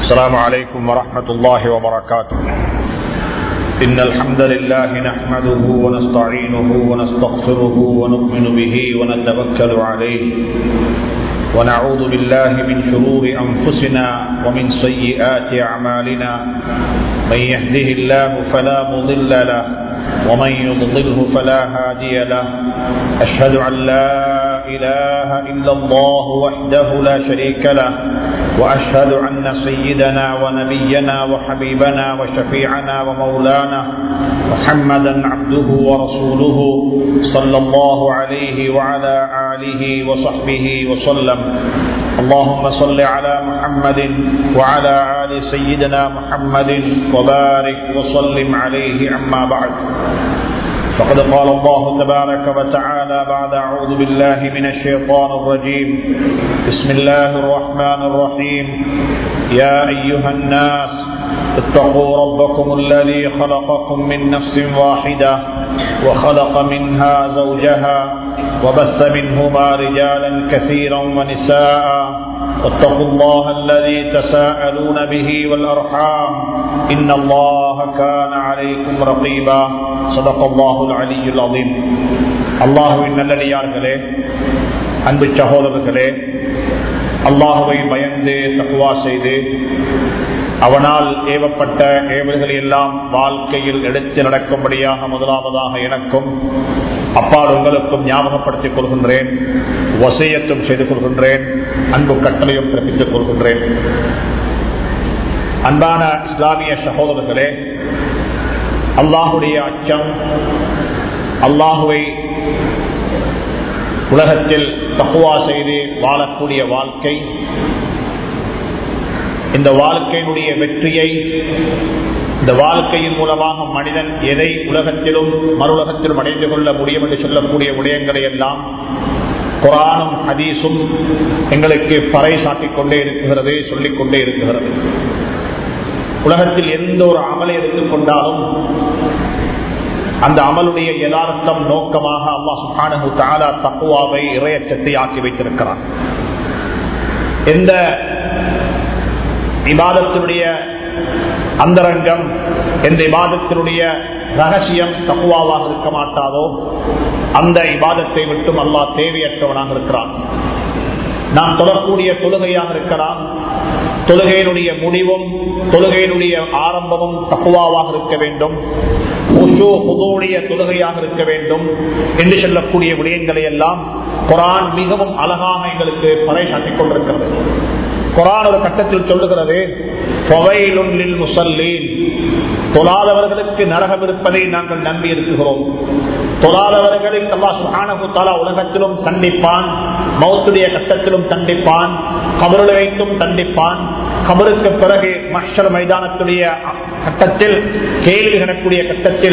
السلام عليكم ورحمة الله وبركاته إن الحمد لله نحمده ونستعينه ونستغفره ونؤمن به ونتوكل عليه ونعوذ بالله من شرور أنفسنا ومن سيئات أعمالنا من يهده الله فلا مضل له ومن يضلله فلا هادي له أشهد أن لا إله إلا الله وحده لا شريك له وأشهد أن سيدنا ونبينا وحبيبنا وشفيعنا ومولانا محمدا عبده ورسوله صلى الله عليه وعلى آله وصحبه وسلم اللهم صل على محمد وعلى آل سيدنا محمد وبارك وسلم عليه عما بعد فقد قال الله تبارك وتعالى بعد أعوذ بالله من الشيطان الرجيم بسم الله الرحمن الرحيم يا أيها الناس اتقوا ربكم الذي خلقكم من نفس واحدة وخلق منها زوجها وبث منهما رجالا كثيرا ونساء واتقوا الله الذي تساءلون به والأرحام إن الله كان عليكم رقيبا صدق الله العلي العظيم அல்லாஹுவின் நல்லடியார்களே அன்பு சகோதரர்களே அல்லாஹுவை பயந்து தக்குவா செய்து அவனால் ஏவப்பட்ட ஏவல்களை எல்லாம் வாழ்க்கையில் எடுத்து நடக்கும்படியாக முதலாவதாக எனக்கும் அப்பால் உங்களுக்கும் ஞாபகப்படுத்திக் கொள்கின்றேன் வசையத்தும் செய்து கொள்கின்றேன் அன்பு கட்டளையும் பிறப்பித்துக் கொள்கின்றேன் அன்பான இஸ்லாமிய சகோதரர்களே அல்லாஹுடைய அச்சம் அல்லாஹுவை உலகத்தில் தக்குவா செய்து வாழக்கூடிய வாழ்க்கை இந்த வாழ்க்கையினுடைய வெற்றியை இந்த வாழ்க்கையின் மூலமாக மனிதன் எதை உலகத்திலும் மறுலகத்திலும் அடைந்து கொள்ள முடியும் என்று சொல்லக்கூடிய விடயங்களை எல்லாம் குரானும் ஹதீஸும் எங்களுக்கு பறை சாட்டிக் கொண்டே இருக்கிறது சொல்லிக் கொண்டே இருக்கிறது உலகத்தில் எந்த ஒரு அமலை எடுத்துக்கொண்டாலும் அந்த அமலுடைய யதார்த்தம் நோக்கமாக அல்லா சுகானு தாலா தப்புவாவை இறையச்சத்தை ஆக்கி வைத்திருக்கிறான் எந்த இபாதத்தினுடைய அந்தரங்கம் எந்த இபாதத்தினுடைய ரகசியம் தப்புவாவாக இருக்க மாட்டாதோ அந்த இபாதத்தை விட்டும் அல்லா தேவையற்றவனாக இருக்கிறான் நாம் தொடரக்கூடிய தொழுகையாக இருக்கலாம் தொழுகையினுடைய முடிவும் தொழுகையினுடைய ஆரம்பமும் தப்புவாவாக இருக்க வேண்டும் தொழுகையாக இருக்க வேண்டும் என்று சொல்லக்கூடிய விடயங்களை எல்லாம் குரான் மிகவும் அழகாக எங்களுக்கு பறை சாட்டிக் கொண்டிருக்கிறது குரான் ஒரு கட்டத்தில் சொல்லுகிறது முசல்லீன் தொழாதவர்களுக்கு நரகம் இருப்பதை நாங்கள் நம்பி இருக்கிறோம் தொழாதவர்களை அல்லா உலகத்திலும் தண்டிப்பான் மௌத்துடைய கட்டத்திலும் தண்டிப்பான் கபருளை வைத்தும் தண்டிப்பான் கபருக்கு பிறகு மஷர் மைதானத்துடைய கட்டத்தில் கேள்வி கணக்கூடிய கட்டத்தில்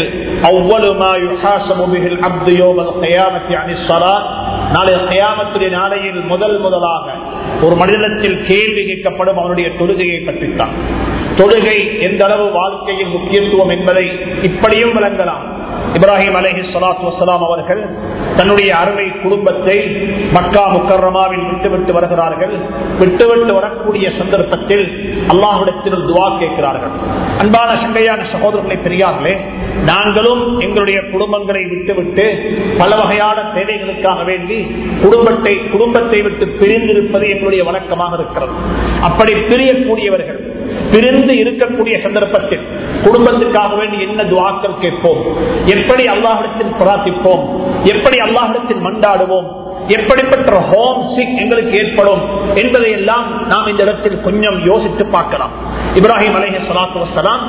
நாளைய கயாமத்துடைய நாளையில் முதல் முதலாக ஒரு மனிதனத்தில் கேள்வி கேட்கப்படும் அவனுடைய தொழுகையை பற்றித்தான் தொழுகை எந்த அளவு வாழ்க்கையின் முக்கியத்துவம் என்பதை இப்படியும் விளங்கலாம் இப்ராஹிம் அலஹி சலாத்து வசலாம் அவர்கள் தன்னுடைய அருமை குடும்பத்தை மக்கா முக்கரமாவில் விட்டுவிட்டு வருகிறார்கள் விட்டுவிட்டு வரக்கூடிய சந்தர்ப்பத்தில் அல்லாஹிடத்தில் துவா கேட்கிறார்கள் அன்பான சங்கையான சகோதரர்களை பெரியார்களே நாங்களும் எங்களுடைய குடும்பங்களை விட்டுவிட்டு பல வகையான தேவைகளுக்காக வேண்டி குடும்பத்தை குடும்பத்தை விட்டு பிரிந்திருப்பது எங்களுடைய வழக்கமாக இருக்கிறது அப்படி பிரியக்கூடியவர்கள் பிரிந்து இருக்கக்கூடிய சந்தர்ப்பத்தில் குடும்பத்துக்காக வேண்டி என்ன துவாக்கள் கேட்போம் எப்படி அல்லாஹிடத்தில் பிரார்த்திப்போம் எப்படி அல்லாஹிடத்தில் மண்டாடுவோம் எப்படிப்பட்ட ஹோம் சிக் எங்களுக்கு ஏற்படும் என்பதை எல்லாம் நாம் இந்த இடத்தில் கொஞ்சம் யோசித்து பார்க்கலாம் இப்ராஹிம் அலஹி சலாத்து வசலாம்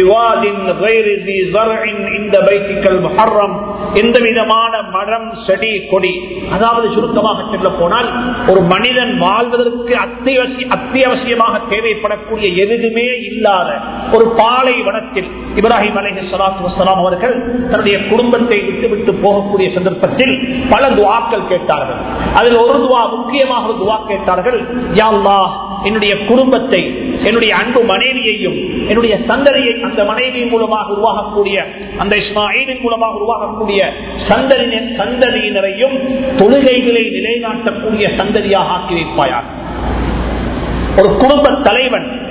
எந்த விதமான மரம் செடி கொடி அதாவது சுருக்கமாக சொல்ல போனால் ஒரு மனிதன் வாழ்வதற்கு அத்தியாவசிய அத்தியாவசியமாக தேவைப்படக்கூடிய எதுவுமே இல்லாத ஒரு பாலை வனத்தில் இப்ராஹிம் அலஹி சலாத்து வசலாம் அவர்கள் தன்னுடைய குடும்பத்தை விட்டுவிட்டு போகக்கூடிய சந்தர்ப்பத்தில் பல துவாக்கள் கேட்டார்கள் அதில் ஒரு துவா முக்கியமாக ஒரு துவா கேட்டார்கள் யாழ்லா என்னுடைய குடும்பத்தை என்னுடைய அன்பு மனைவியையும் என்னுடைய சந்ததியை அந்த மனைவி மூலமாக உருவாகக்கூடிய அந்த இஸ்மாயிலின் மூலமாக உருவாகக்கூடிய சந்ததி சந்ததியினரையும் தொழுகைகளை நிலைநாட்டக்கூடிய சந்ததியாக ஆக்கி வைப்பாயாக ஒரு குடும்ப தலைவன்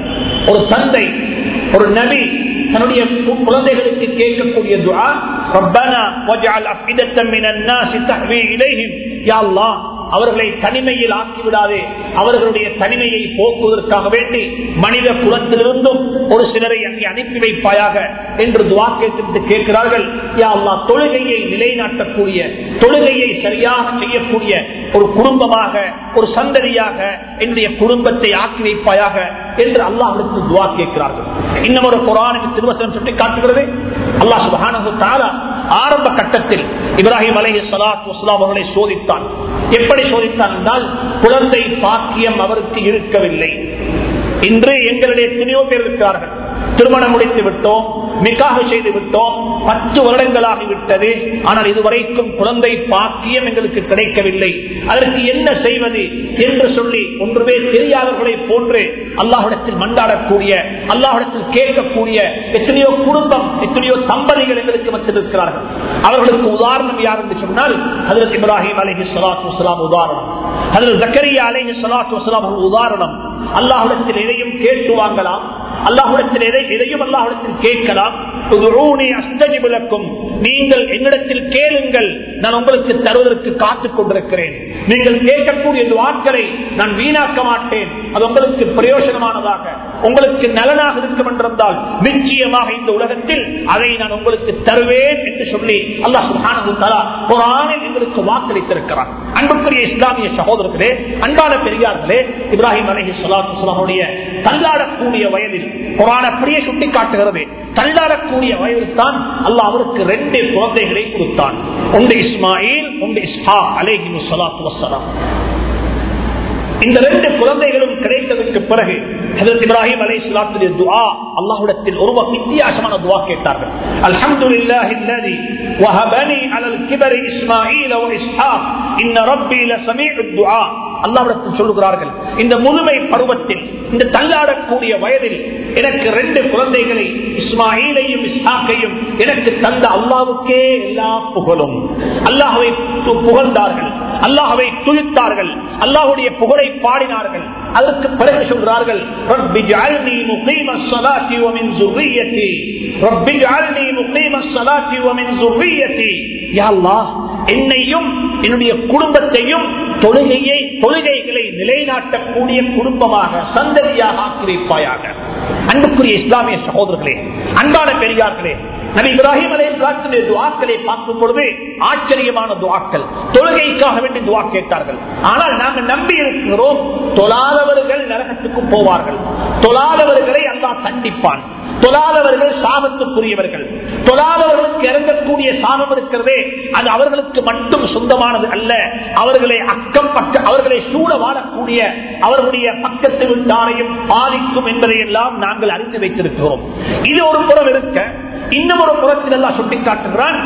ஒரு தந்தை ஒரு நபி தன்னுடைய குழந்தைகளுக்கு கேட்கக்கூடிய துஆ ரப்பனா வஜ்அல் அஃபிதத்தம் மினன் நாஸி தஹ்வி இலைஹிம் யா அல்லாஹ் அவர்களை தனிமையில் ஆக்கிவிடாதே அவர்களுடைய தனிமையை போக்குவதற்காக வேண்டி மனித குலத்திலிருந்தும் ஒரு சிலரை அங்கே அனுப்பி வைப்பாயாக என்று துவா கேட்டு கேட்கிறார்கள் யா அல்லாஹ் தொழுகையை நிலைநாட்டக்கூடிய தொழுகையை சரியாக செய்யக்கூடிய ஒரு குடும்பமாக ஒரு சந்ததியாக என்னுடைய குடும்பத்தை ஆக்கி வைப்பாயாக என்று அல்லாஹிடத்து துவா கேட்கிறார்கள் இன்னும் ஒரு குரானுக்கு திருவசனம் சுட்டி காட்டுகிறது அல்லாஹ் சுபஹானஹு தஆலா ஆரம்ப கட்டத்தில் இப்ராஹிம் அலைஹி ஸலாத்து வஸலாம் அவர்களை சோதித்தான் எப்படி சோதித்தான் என்றால் குழந்தை பாக்கியம் அவருக்கு இருக்கவில்லை இன்று எங்களுடைய எத்தனையோ பேர் இருக்கிறார்கள் திருமணம் முடித்து விட்டோம் மிகாக செய்து விட்டோம் பத்து வருடங்களாகி விட்டது ஆனால் இதுவரைக்கும் குழந்தை பாக்கியம் எங்களுக்கு கிடைக்கவில்லை அதற்கு என்ன செய்வது என்று சொல்லி ஒன்றுமே தெரியாதவர்களை போன்று அல்லாஹிடத்தில் மண்டாடக்கூடிய அல்லாஹிடத்தில் கேட்கக்கூடிய எத்தனையோ குடும்பம் எத்தனையோ தம்பதிகள் எங்களுக்கு மத்திருக்கிறார்கள் அவர்களுக்கு உதாரணம் யார் என்று சொன்னால் அதில் இப்ராஹிம் அலஹி சலாத்து வலாம் உதாரணம் அதில் ஜக்கரியா அலஹி சலாத்து வலாம் உதாரணம் அல்லாஹிடத்தில் எதையும் கேட்டு வாங்கலாம் அல்லாஹுடத்தில் எதை எதையும் அல்லாஹுடத்தில் கேட்கலாம் நீங்கள் என்னிடத்தில் கேளுங்கள் நான் உங்களுக்கு தருவதற்கு காத்துக் கொண்டிருக்கிறேன் நீங்கள் கேட்கக்கூடிய வாக்களை நான் வீணாக்க மாட்டேன் அது உங்களுக்கு பிரயோஜனமானதாக உங்களுக்கு நலனாக இருக்கும் என்றிருந்தால் நிச்சயமாக இந்த உலகத்தில் அதை நான் உங்களுக்கு தருவேன் என்று சொல்லி அல்லாஹ் குரானில் எங்களுக்கு வாக்களித்திருக்கிறார் அன்புக்குரிய இஸ்லாமிய சகோதரர்களே அன்பான பெரியார்களே இப்ராஹிம் அலஹி சலாத்துடைய தள்ளாடக்கூடிய வயதில் குரான் அப்படியே சுட்டி காட்டுகிறது தள்ளாடக்கூடிய வயதில் தான் அல்லாஹ் அவருக்கு ரெண்டு குழந்தைகளை கொடுத்தான் ஒன்று இஸ்மாயில் ஒன்று இஸ்ஹா அலேஹி சலாத்து வசலாம் இந்த ரெண்டு குழந்தைகளும் கிடைத்ததற்கு பிறகு ஹசரத் இப்ராஹிம் அலை சலாத்துடைய துவா அல்லாஹ்விடத்தில் ஒரு வித்தியாசமான துவா கேட்டார்கள் அல்ஹம்துலில்லாஹி அல்லதி வஹபனி அலல் கிபரி இஸ்மாஈல வ இஸ்ஹாக் இன்ன ரப்பி லஸமீஉத் துஆ அல்லாஹ்விடத்தில் சொல்லுகிறார்கள் இந்த முதுமை பருவத்தில் இந்த தள்ளாடக்கூடிய வயதில் எனக்கு ரெண்டு குழந்தைகளை இஸ்மாயிலையும் இஸ்ஹாக்கையும் எனக்கு தந்த அல்லாவுக்கே எல்லா புகழும் அல்லாஹவை புகழ்ந்தார்கள் அல்லாஹவை துளித்தார்கள் அல்லாஹுடைய புகழை பாடினார்கள் அதற்கு பிறகு சொல்றார்கள் ரப்பி ஜஅல்னி முகீம ஸலாத்தி வ மின் ذُرِّيَّتِي ரப்பி ஜஅல்னி முகீம ஸலாத்தி வ மின் ذُرِّيَّتِي யா அல்லாஹ் என்னையும் என்னுடைய குடும்பத்தையும் தொழுகையை தொழுகைகளை நிலைநாட்டக்கூடிய குடும்பமாக சந்ததியாக ஆக்கி வைப்பாயாக அன்புக்குரிய இஸ்லாமிய சகோதரர்களே அன்பான பெரியார்களே நபி இப்ராஹிம் அலை இஸ்லாத்தினுடைய துவாக்களை பார்க்கும் பொழுது ஆச்சரியமான துவாக்கள் தொழுகைக்காக வேண்டி துவா கேட்டார்கள் ஆனால் நாங்கள் நம்பி இருக்கிறோம் தொழாதவர்கள் நரகத்துக்கு போவார்கள் தொழாதவர்களை அல்லா தண்டிப்பான் தொழாதவர்கள் சாபத்துக்குரியவர்கள் தொழாதவர்களுக்கு இறங்கக்கூடிய சாபம் இருக்கிறதே அது அவர்களுக்கு மட்டும் சொந்தமானது அல்ல அவர்களை அக்கம் பக்க அவர்களை சூட வாழக்கூடிய அவர்களுடைய பக்கத்து விட்டாரையும் பாதிக்கும் என்பதை எல்லாம் நாங்கள் அறிந்து வைத்திருக்கிறோம் இது ஒரு புறம் இருக்க இன்னும் ஒரு புறத்தில் எல்லாம் சுட்டிக்காட்டுகிறான்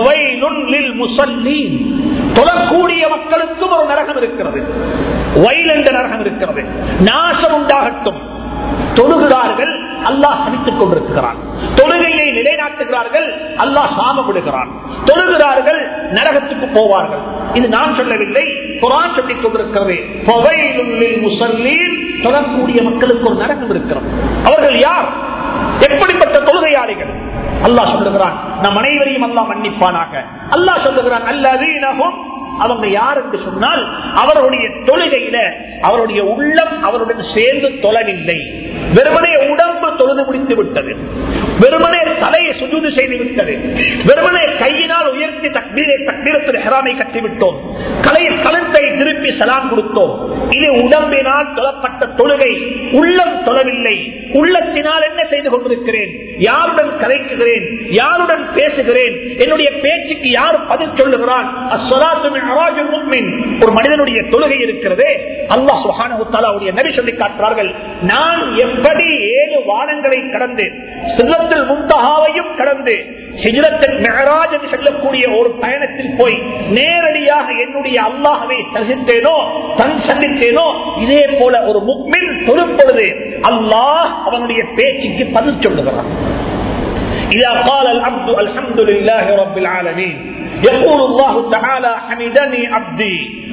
தொழக்கூடிய மக்களுக்கும் ஒரு நரகம் இருக்கிறது வயல் என்ற நரகம் இருக்கிறது நாசம் உண்டாகட்டும் தொழுகிறார்கள் அல்லாஹ் சமித்துக் கொண்டிருக்கிறான் தொழுகையை நிலைநாட்டுகிறார்கள் அல்லாஹ் சாமப்படுகிறான் தொழுகிறார்கள் நரகத்துக்கு போவார்கள் இது நான் சொல்லவில்லை குரான் சொல்லிக் கொண்டிருக்கிறது முசல்லீன் தொழக்கூடிய மக்களுக்கு ஒரு நரகம் இருக்கிறது அவர்கள் யார் எப்படிப்பட்ட தொழுகையாளிகள் அல்லாஹ் சொல்லுகிறான் நம் அனைவரையும் அல்லாஹ் மன்னிப்பானாக அல்லாஹ் சொல்லுகிறான் அல்லதீனகும் அவங்க யார் என்று சொன்னால் அவருடைய தொழுகையில அவருடைய உள்ளம் அவருடன் சேர்ந்து தொழவில்லை வெறுமனே உடம்பு தொழுது முடித்து விட்டது வெறுமனே தலையை சுஜூது செய்து விட்டது வெறுமனே கையினால் உயர்த்தி தக்பீரை தக்பீரத்தில் ஹெராமை கட்டிவிட்டோம் கலை கலத்தை திருப்பி சலாம் கொடுத்தோம் இது உடம்பினால் தொழப்பட்ட தொழுகை உள்ளம் தொழவில்லை உள்ளத்தினால் என்ன செய்து கொண்டிருக்கிறேன் யாருடன் கலைக்குகிறேன் யாருடன் பேசுகிறேன் என்னுடைய பேச்சுக்கு யார் பதில் சொல்லுகிறான் ஒரு மனிதனுடைய தொழுகை இருக்கிறது அல்லா சுஹானுடைய நபி சொல்லி காட்டுறார்கள் நான் எப்படி ஏழு வானங்களை கடந்து சில்லத்தில் முந்தகாவையும் கடந்து ஹிஜ்ரத்தில் மெஹராஜ் என்று சொல்லக்கூடிய ஒரு பயணத்தில் போய் நேரடியாக என்னுடைய அல்லாஹவை சந்தித்தேனோ தன் சந்தித்தேனோ இதே போல ஒரு முக்மின் தொழும் பொழுது அல்லாஹ் அவனுடைய பேச்சுக்கு பதில் சொல்லுகிறான் إذا قال العبد الحمد لله رب العالمين يقول الله تعالى حمدني عبدي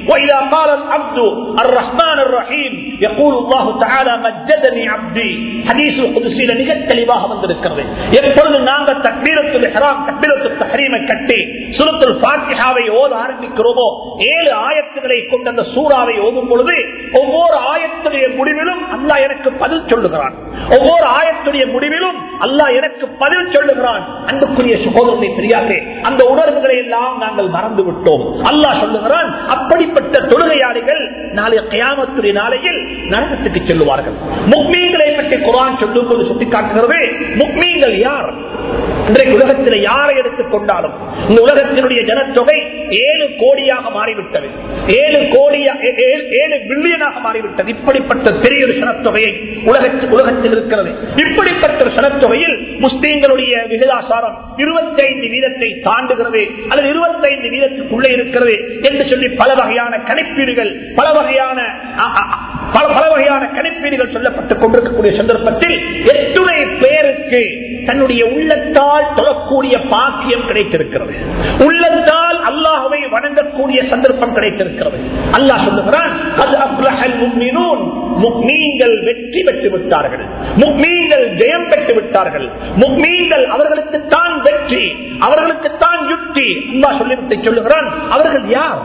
وإذا قال العبد الرحمن الرحيم يقول الله تعالى مجدني عبدي حديث القدسي மிக தெளிவாக வந்திருக்கிறது எப்பொழுது நாங்கள் தக்பீரத்துல் இஹ்ராம் தக்பீரத்துல் தஹ்ரீமை கட்டி சூரத்துல் ஃபாத்திஹாவை ஓத ஆரம்பிக்கிறோமோ ஏழு ஆயத்துகளை கொண்ட அந்த சூறாவை ஓதும் பொழுது ஒவ்வொரு ஆயத்துடைய முடிவிலும் அல்லாஹ் எனக்கு பதில் சொல்லுகிறான் ஒவ்வொரு ஆயத்துடைய முடிவிலும் அல்லாஹ் எனக்கு பதில் சொல்லுகிறான் அன்புக்குரிய சகோதரனை தெரியாதே அந்த உணர்வுகளை எல்லாம் நாங்கள் மறந்து விட்டோம் அல்லாஹ் சொல்லுகிறான் அப்படிப்பட்ட தொழுகையாளிகள் நாளைய கயாமத்துடைய நாளையில் நரகத்துக்கு செல்லுவார்கள் முக்மீன்களை பற்றி குரான் சொல்லும் போது சுட்டிக்காட்டுகிறது முக்மீன்கள் யார் இன்றைக்கு உலகத்தில் யாரை எடுத்துக் கொண்டாலும் இந்த உலகத்தினுடைய ஜனத்தொகை ஏழு கோடியாக மாறிவிட்டது ஏழு கோடியா ஏ- ஏ- ஏழு பில்லியனாக மாறிவிட்டது இப்படிப்பட்ட பெரிய ஒரு சனத்தொகையை உலகத்தில் உலகத்தில் இருக்கிறது இப்படிப்பட்ட ஒரு சனத்தொகையில் முஸ்லீம்களுடைய விகிதாசாரம் இருபத்தி ஐந்து வீதத்தை தாண்டுகிறது அல்லது இருபத்தி ஐந்து வீதத்துக்குள்ளே இருக்கிறது என்று சொல்லி பல வகையான கணிப்பீடுகள் பல வகையான அ- அ- அ- பல பல வகையான கணிப்பீடுகள் சொல்லப்பட்டுக் கொண்டிருக்கக்கூடிய சந்தர்ப்பத்தில் எத்துணை பேருக்கு தன்னுடைய உள்ளத்தால் தொழக்கூடிய பாக்கியம் கிடைத்திருக்கிறது உள்ளத்தால் அல்லாஹுவை வணங்கக்கூடிய சந்தர்ப்பம் கிடைத்திருக்கிறது அல்லாஹ் சொல்லுகிறான் "கத் அஃப்லஹல் முஃமினூன்." முஃமினீன்கள் வெற்றி பெற்று விட்டார்கள் முக்மீன்கள் ஜெயம் பெற்று விட்டார்கள் முக்மீன்கள் அவர்களுக்கு தான் வெற்றி அவர்களுக்கு தான் யுக்தி அல்லாஹ் சொல்லிவிட்டு சொல்லுகிறான் அவர்கள் யார்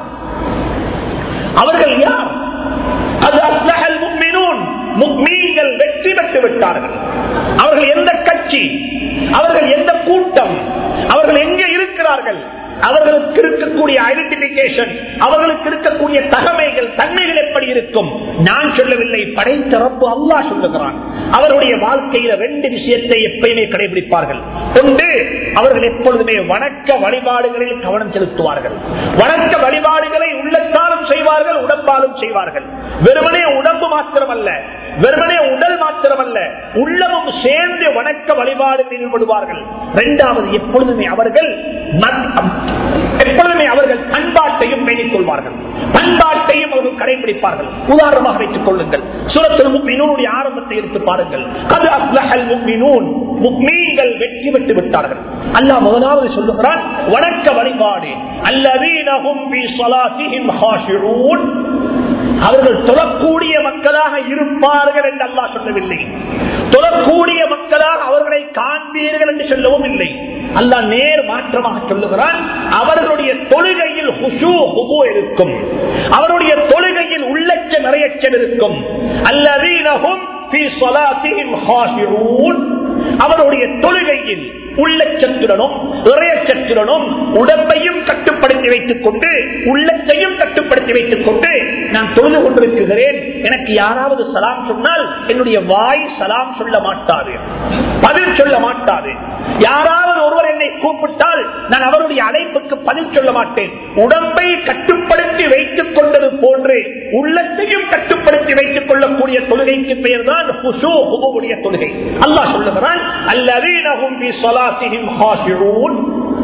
அவர்கள் யார் அது அஸ்லஹல் முக்மினூன் முக்மீன்கள் வெற்றி பெற்று விட்டார்கள் அவர்கள் எந்த கட்சி அவர்கள் எந்த கூட்டம் அவர்கள் எங்கே இருக்கிறார்கள் அவர்களுக்கு இருக்கக்கூடிய ஐடென்டிபிகேஷன் அவர்களுக்கு இருக்கக்கூடிய தகமைகள் தன்மைகள் எப்படி இருக்கும் நான் சொல்லவில்லை படைத்தரப்பு அல்லாஹ் சொல்லுகிறான் அவருடைய வாழ்க்கையில ரெண்டு விஷயத்தை எப்பயுமே கடைபிடிப்பார்கள் ஒன்று அவர்கள் எப்பொழுதுமே வணக்க வழிபாடுகளில் கவனம் செலுத்துவார்கள் வணக்க வழிபாடுகளை உள்ளத்தாலும் செய்வார்கள் உடம்பாலும் செய்வார்கள் வெறுமனே உடம்பு மாத்திரமல்ல வெறுமனே உடல் மாத்திரமல்ல உள்ளமும் சேர்ந்து வணக்க வழிபாடுகளில் ஈடுபடுவார்கள் இரண்டாவது எப்பொழுதுமே அவர்கள் மத்- எப்பொழுதுமே அவர்கள் பண்பாட்டையும் பேணிக் கொள்வார்கள் பண்பாட்டையும் அவர்கள் கடைபிடிப்பார்கள் உதாரணமாக வைத்துக் கொள்ளுங்கள் சூரத்தில் முக்மினூனுடைய ஆரம்பத்தை எடுத்து பாருங்கள் அது அஸ்லஹல் முக்மினூன் முக்மீன்கள் வெற்றி பெற்று விட்டார்கள் அல்லாஹ் முதலாவது சொல்லுகிறான் வணக்க வழிபாடு அல்லதீனஹும் ஃபீ ஸலாத்திஹிம் ஹாஷிஊன் அவர்கள் தொழக்கூடிய மக்களாக இருப்பார்கள் என்று அல்லாஹ் சொல்லவில்லை தொழக்கூடிய மக்களாக அவர்களை காண்பீர்கள் என்று சொல்லவும் இல்லை அல்லாஹ் நேர் மாற்றமாக சொல்லுகிறான் அவர்களுடைய தொழுகையில் ஹுஷூ ஹுபு இருக்கும் அவருடைய தொழுகையில் உள்ளச்ச நிறையச்சம் இருக்கும் அல்லதீனஹும் ஃபீ ஸலாத்திஹிம் ஹாஷிஊன் அவருடைய தொழுகையில் உள்ளச்சத்துடனும் இறையச்சத்துடனும் உடம்பையும் கட்டுப்படுத்தி வைத்துக் கொண்டு உள்ளத்தையும் கட்டுப்படுத்தி வைத்துக் கொண்டு நான் தொழுது கொண்டிருக்கிறேன் எனக்கு யாராவது சலாம் சொன்னால் என்னுடைய வாய் சலாம் சொல்ல மாட்டாது பதில் சொல்ல மாட்டாது யாராவது ஒருவர் என்னை கூப்பிட்டால் நான் அவருடைய அழைப்புக்கு பதில் சொல்ல மாட்டேன் உடம்பை கட்டுப்படுத்தி வைத்துக் கொண்டது போன்று உள்ளத்தையும் கட்டுப்படுத்தி வைத்துக் கொள்ளக்கூடிய தொழுகைக்கு பெயர் தான் தொழுகை அல்லாஹ் சொல்லுகிறான் அல்லதீனஹும் ஃபீ ஸலாத்திஹிம் ஹாஷிஊன்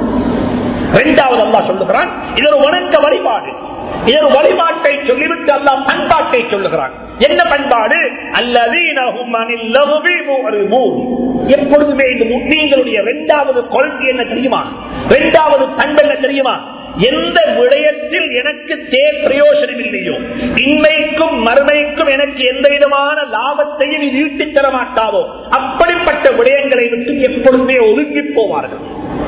இரண்டாவது அல்லாஹ் சொல்லுகிறான் இது ஒரு வணக்க வழிபாடு இது ஒரு வழிபாட்டை சொல்லிவிட்டு அல்லாஹ் பண்பாட்டை சொல்லுகிறான் என்ன பண்பாடு அல்லதீனஹும் அனில் லகுவி முஅரிமூன் எப்பொழுதுமே இந்த முஸ்லீம்களுடைய இரண்டாவது கொள்கை என்ன தெரியுமா இரண்டாவது பண்பு என்ன தெரியுமா எந்த விடயத்தில் எனக்கு தே பிரயோஜனம் இல்லையோ இன்மைக்கும் மறுமைக்கும் எனக்கு எந்த விதமான லாபத்தையும் இது ஈட்டித் தர மாட்டாதோ அப்படிப்பட்ட விடயங்களை விட்டு எப்பொழுதுமே ஒதுங்கி போவார்கள்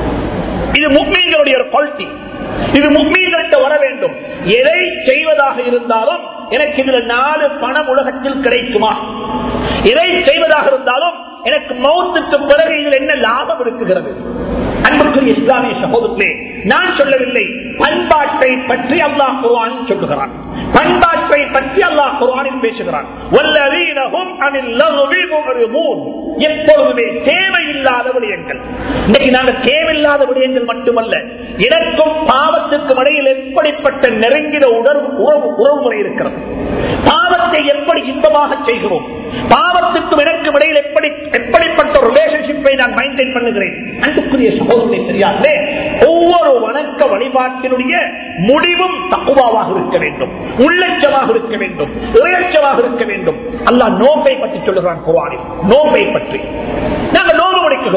இது முக்மீன்களுடைய ஒரு குவாலிட்டி இது முக்மீன்கிட்ட வர வேண்டும் எதை செய்வதாக இருந்தாலும் எனக்கு இதுல நாலு பணம் உலகத்தில் கிடைக்குமா எதை செய்வதாக இருந்தாலும் எனக்கு மௌத்துக்கு பிறகு இதில் என்ன லாபம் இருக்குகிறது அன்புக்குரிய இஸ்லாமிய சகோதரர்களே நான் சொல்லவில்லை பண்பாட்டை பற்றி அல்லாஹ் குர்ஆன் சொல்லுகிறான் பண்பாட்டை பற்றி அல்லாஹ் குர்ஆனில் பேசுகிறான் வல்லதீனஹும் அனில் லகுவி முஅரிமூன் எப்பொழுதுமே தேவையில்லாத விடயங்கள் இன்னைக்கு நாங்கள் தேவையில்லாத விடயங்கள் மட்டுமல்ல எனக்கும் பாவத்துக்கும் இடையில் எப்படிப்பட்ட நெருங்கின உணர்வு உறவு உறவு முறை இருக்கிறது பாவத்தை எப்படி இன்பமாக செய்கிறோம் பாவத்துக்கும் எனக்கும் இடையில் எப்படி எப்படிப்பட்ட ஒரு ரிலேஷன்ஷிப்பை நான் மெயின்டைன் பண்ணுகிறேன் அன்புக்குரிய சகோதரனை தெரியாதே ஒவ்வொரு வணக்க வழிபாட்டினுடைய முடிவும் தக்குவாவாக இருக்க வேண்டும் உள்ளச்சமாக இருக்க வேண்டும் இறையச்சமாக இருக்க வேண்டும் அல்லாஹ் நோம்பை பற்றி சொல்லுகிறான் குரானில் நோம்பை பற்றி நாங்கள் நோம்பு முடிக்கிறோம்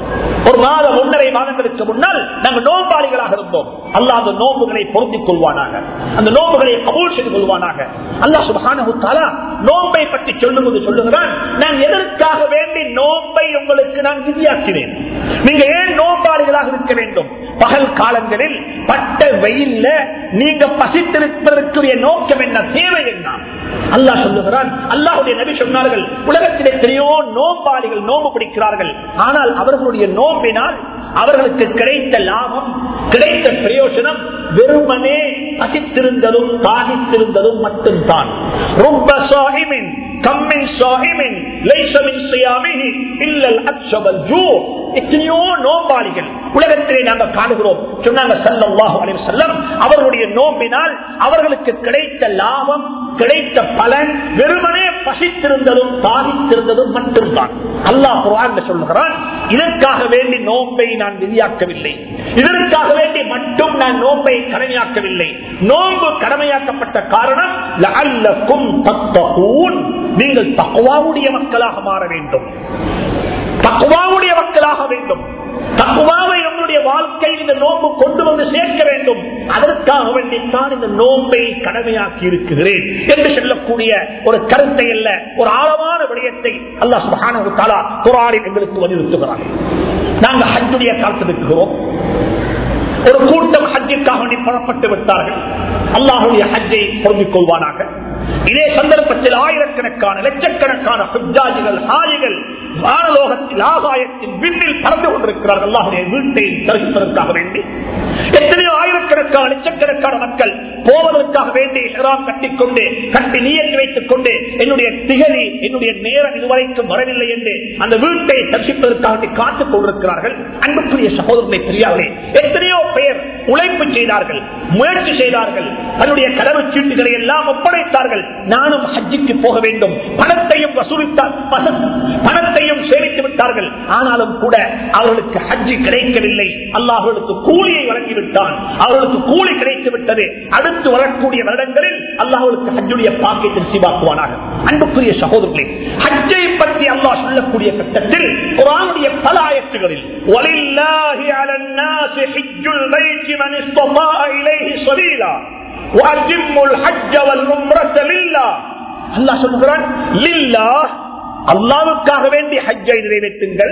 ஒரு மாதம் ஒன்றரை மாதங்களுக்கு முன்னால் நாங்கள் நோம்பாளிகளாக இருந்தோம் அல்லாஹ் அந்த நோம்புகளை பொருந்திக் கொள்வானாக அந்த நோம்புகளை கபூல் செய்து கொள்வானாக அல்லாஹ் சுபஹானஹு தஆலா நோம்பை பற்றி சொல்லும்போது சொல்லுகிறான் நான் எதற்காக வேண்டி நோம்பை உங்களுக்கு நான் விதியாக்கினேன் நீங்க ஏன் நோம்பாளிகளாக இருக்க வேண்டும் பகல் காலங்களில் பட்ட வெயில்ல நீங்க பசித்திருப்பதற்குரிய நோக்கம் என்ன தேவை என்ன அல்லாஹ் சொல்லுகிறான் அல்லாஹுடைய நபி சொன்னார்கள் உலகத்திலே எத்தனையோ நோம்பாளிகள் நோம்பு பிடிக்கிறார்கள் ஆனால் அவர்களுடைய நோம்பினால் அவர்களுக்கு கிடைத்த லாபம் கிடைத்த பிரயோஜனம் வெறுமனே பசித்திருந்ததும் தாகித்திருந்ததும் மட்டும்தான் ரொம்ப சாஹிமின் கம்மின் சாஹிமின் லைசமின் சியாமினி இல்லல் அச்சபல் ஜூ எத்தனையோ நோம்பாளிகள் உலகத்திலே நாங்கள் காணுகிறோம் சொன்னாங்க சல்லல்லாஹு அலைஹி வஸல்லம் அவர்களுடைய நோம்பினால் அவர்களுக்கு கிடைத்த லாபம் கிடைத்த பலன் வெறுமனே பசித்திருந்ததும் தாகித்திருந்ததும் மட்டும்தான் அல்லாஹ் குர்ஆன்ல சொல்லுகிறான் இதற்காக வேண்டி நோன்பை நான் விதியாக்கவில்லை இதற்காக வேண்டி மட்டும் நான் நோன்பை கடமையாக்கவில்லை நோன்பு கடமையாக்கப்பட்ட காரணம் லஅல்லக்கும் தத்தகூன் நீங்கள் தக்குவாவுடைய மக்களாக மாற வேண்டும் தக்குவாவுடைய மக்களாக வேண்டும் தக்குவாவை நம்முடைய வாழ்க்கையில் இந்த நோன்பு கொண்டு வந்து சேர்க்க வேண்டும் அதற்காக வேண்டித்தான் இந்த நோன்பை கடமையாக்கி இருக்கிறேன் என்று சொல்லக்கூடிய ஒரு கருத்தை அல்ல ஒரு ஆழமான விடயத்தை அல்லாஹ் சுப்ஹானஹு வ தஆலா குர்ஆனில் எங்களுக்கு வலியுறுத்துகிறார் நாங்க ஹஜ்ஜுடைய காலத்தில் இருக்கிறோம் ஒரு கூட்டம் ஹஜ்ஜிற்காக வேண்டி புறப்பட்டு விட்டார்கள் அல்லாஹுடைய ஹஜ்ஜை பொருந்திக் கொள்வானாக இதே சந்தர்ப்பத்தில் ஆயிரக்கணக்கான லட்சக்கணக்கான ஹஜ்ஜாஜிகள் ஹாஜிகள் வானலோகத்தில் ஆகாயத்தின் விண்ணில் பறந்து கொண்டிருக்கிறார்கள் அல்லாஹுடைய வீட்டை தரிசிப்பதற்காக வேண்டி எத்தனையோ ஆயிரக்கணக்கான லட்சக்கணக்கான மக்கள் போவதற்காக வேண்டி ஹெராம் கட்டிக்கொண்டு கட்டி நீயத்து வைத்துக் கொண்டு என்னுடைய திகதி என்னுடைய நேரம் இதுவரைக்கும் வரவில்லை என்று அந்த வீட்டை தரிசிப்பதற்காக வேண்டி காத்துக் கொண்டிருக்கிறார்கள் அன்புக்குரிய சகோதரனை பெரியார்களே எத்தனையோ பெயர் உழைப்பு செய்தார்கள் முயற்சி செய்தார்கள் தன்னுடைய கடவு சீட்டுகளை எல்லாம் ஒப்படைத்தார்கள் நானும் ஹஜ்ஜிக்கு போக வேண்டும் பணத்தையும் வசூலித்தார் பணத்தையும் சேமித்து விட்டார்கள் ஆனாலும் கூட அவர்களுக்கு ஹஜ்ஜி கிடைக்கவில்லை அல்லாஹர்களுக்கு கூலியை வழங்கிவிட்டான் அவர்களுக்கு கூலி கிடைத்து விட்டது அடுத்து வரக்கூடிய வருடங்களில் அல்லாஹர்களுக்கு ஹஜ்ஜுடைய பாக்கியத்தை நசீபாக்குவானாக அன்புக்குரிய சகோதரர்களே ஹஜ்ஜை பற்றி அல்லாஹ் சொல்லக்கூடிய கட்டத்தில் குரானுடைய பல ஆயத்துகளில் وَلِلَّهِ عَلَى النَّاسِ حِجُّ الْبَيْتِ مَنِ اسْتَطَاعَ إِلَيْهِ سَبِيلًا وَأَتِمُّوا الْحَجَّ وَالْعُمْرَةَ لِلَّهِ அல்லாஹ் சொல்கிறான் லில்லாஹ் அல்லாஹ்வுக்காக வேண்டி ஹஜ்ஜை நிறைவேற்றுங்கள்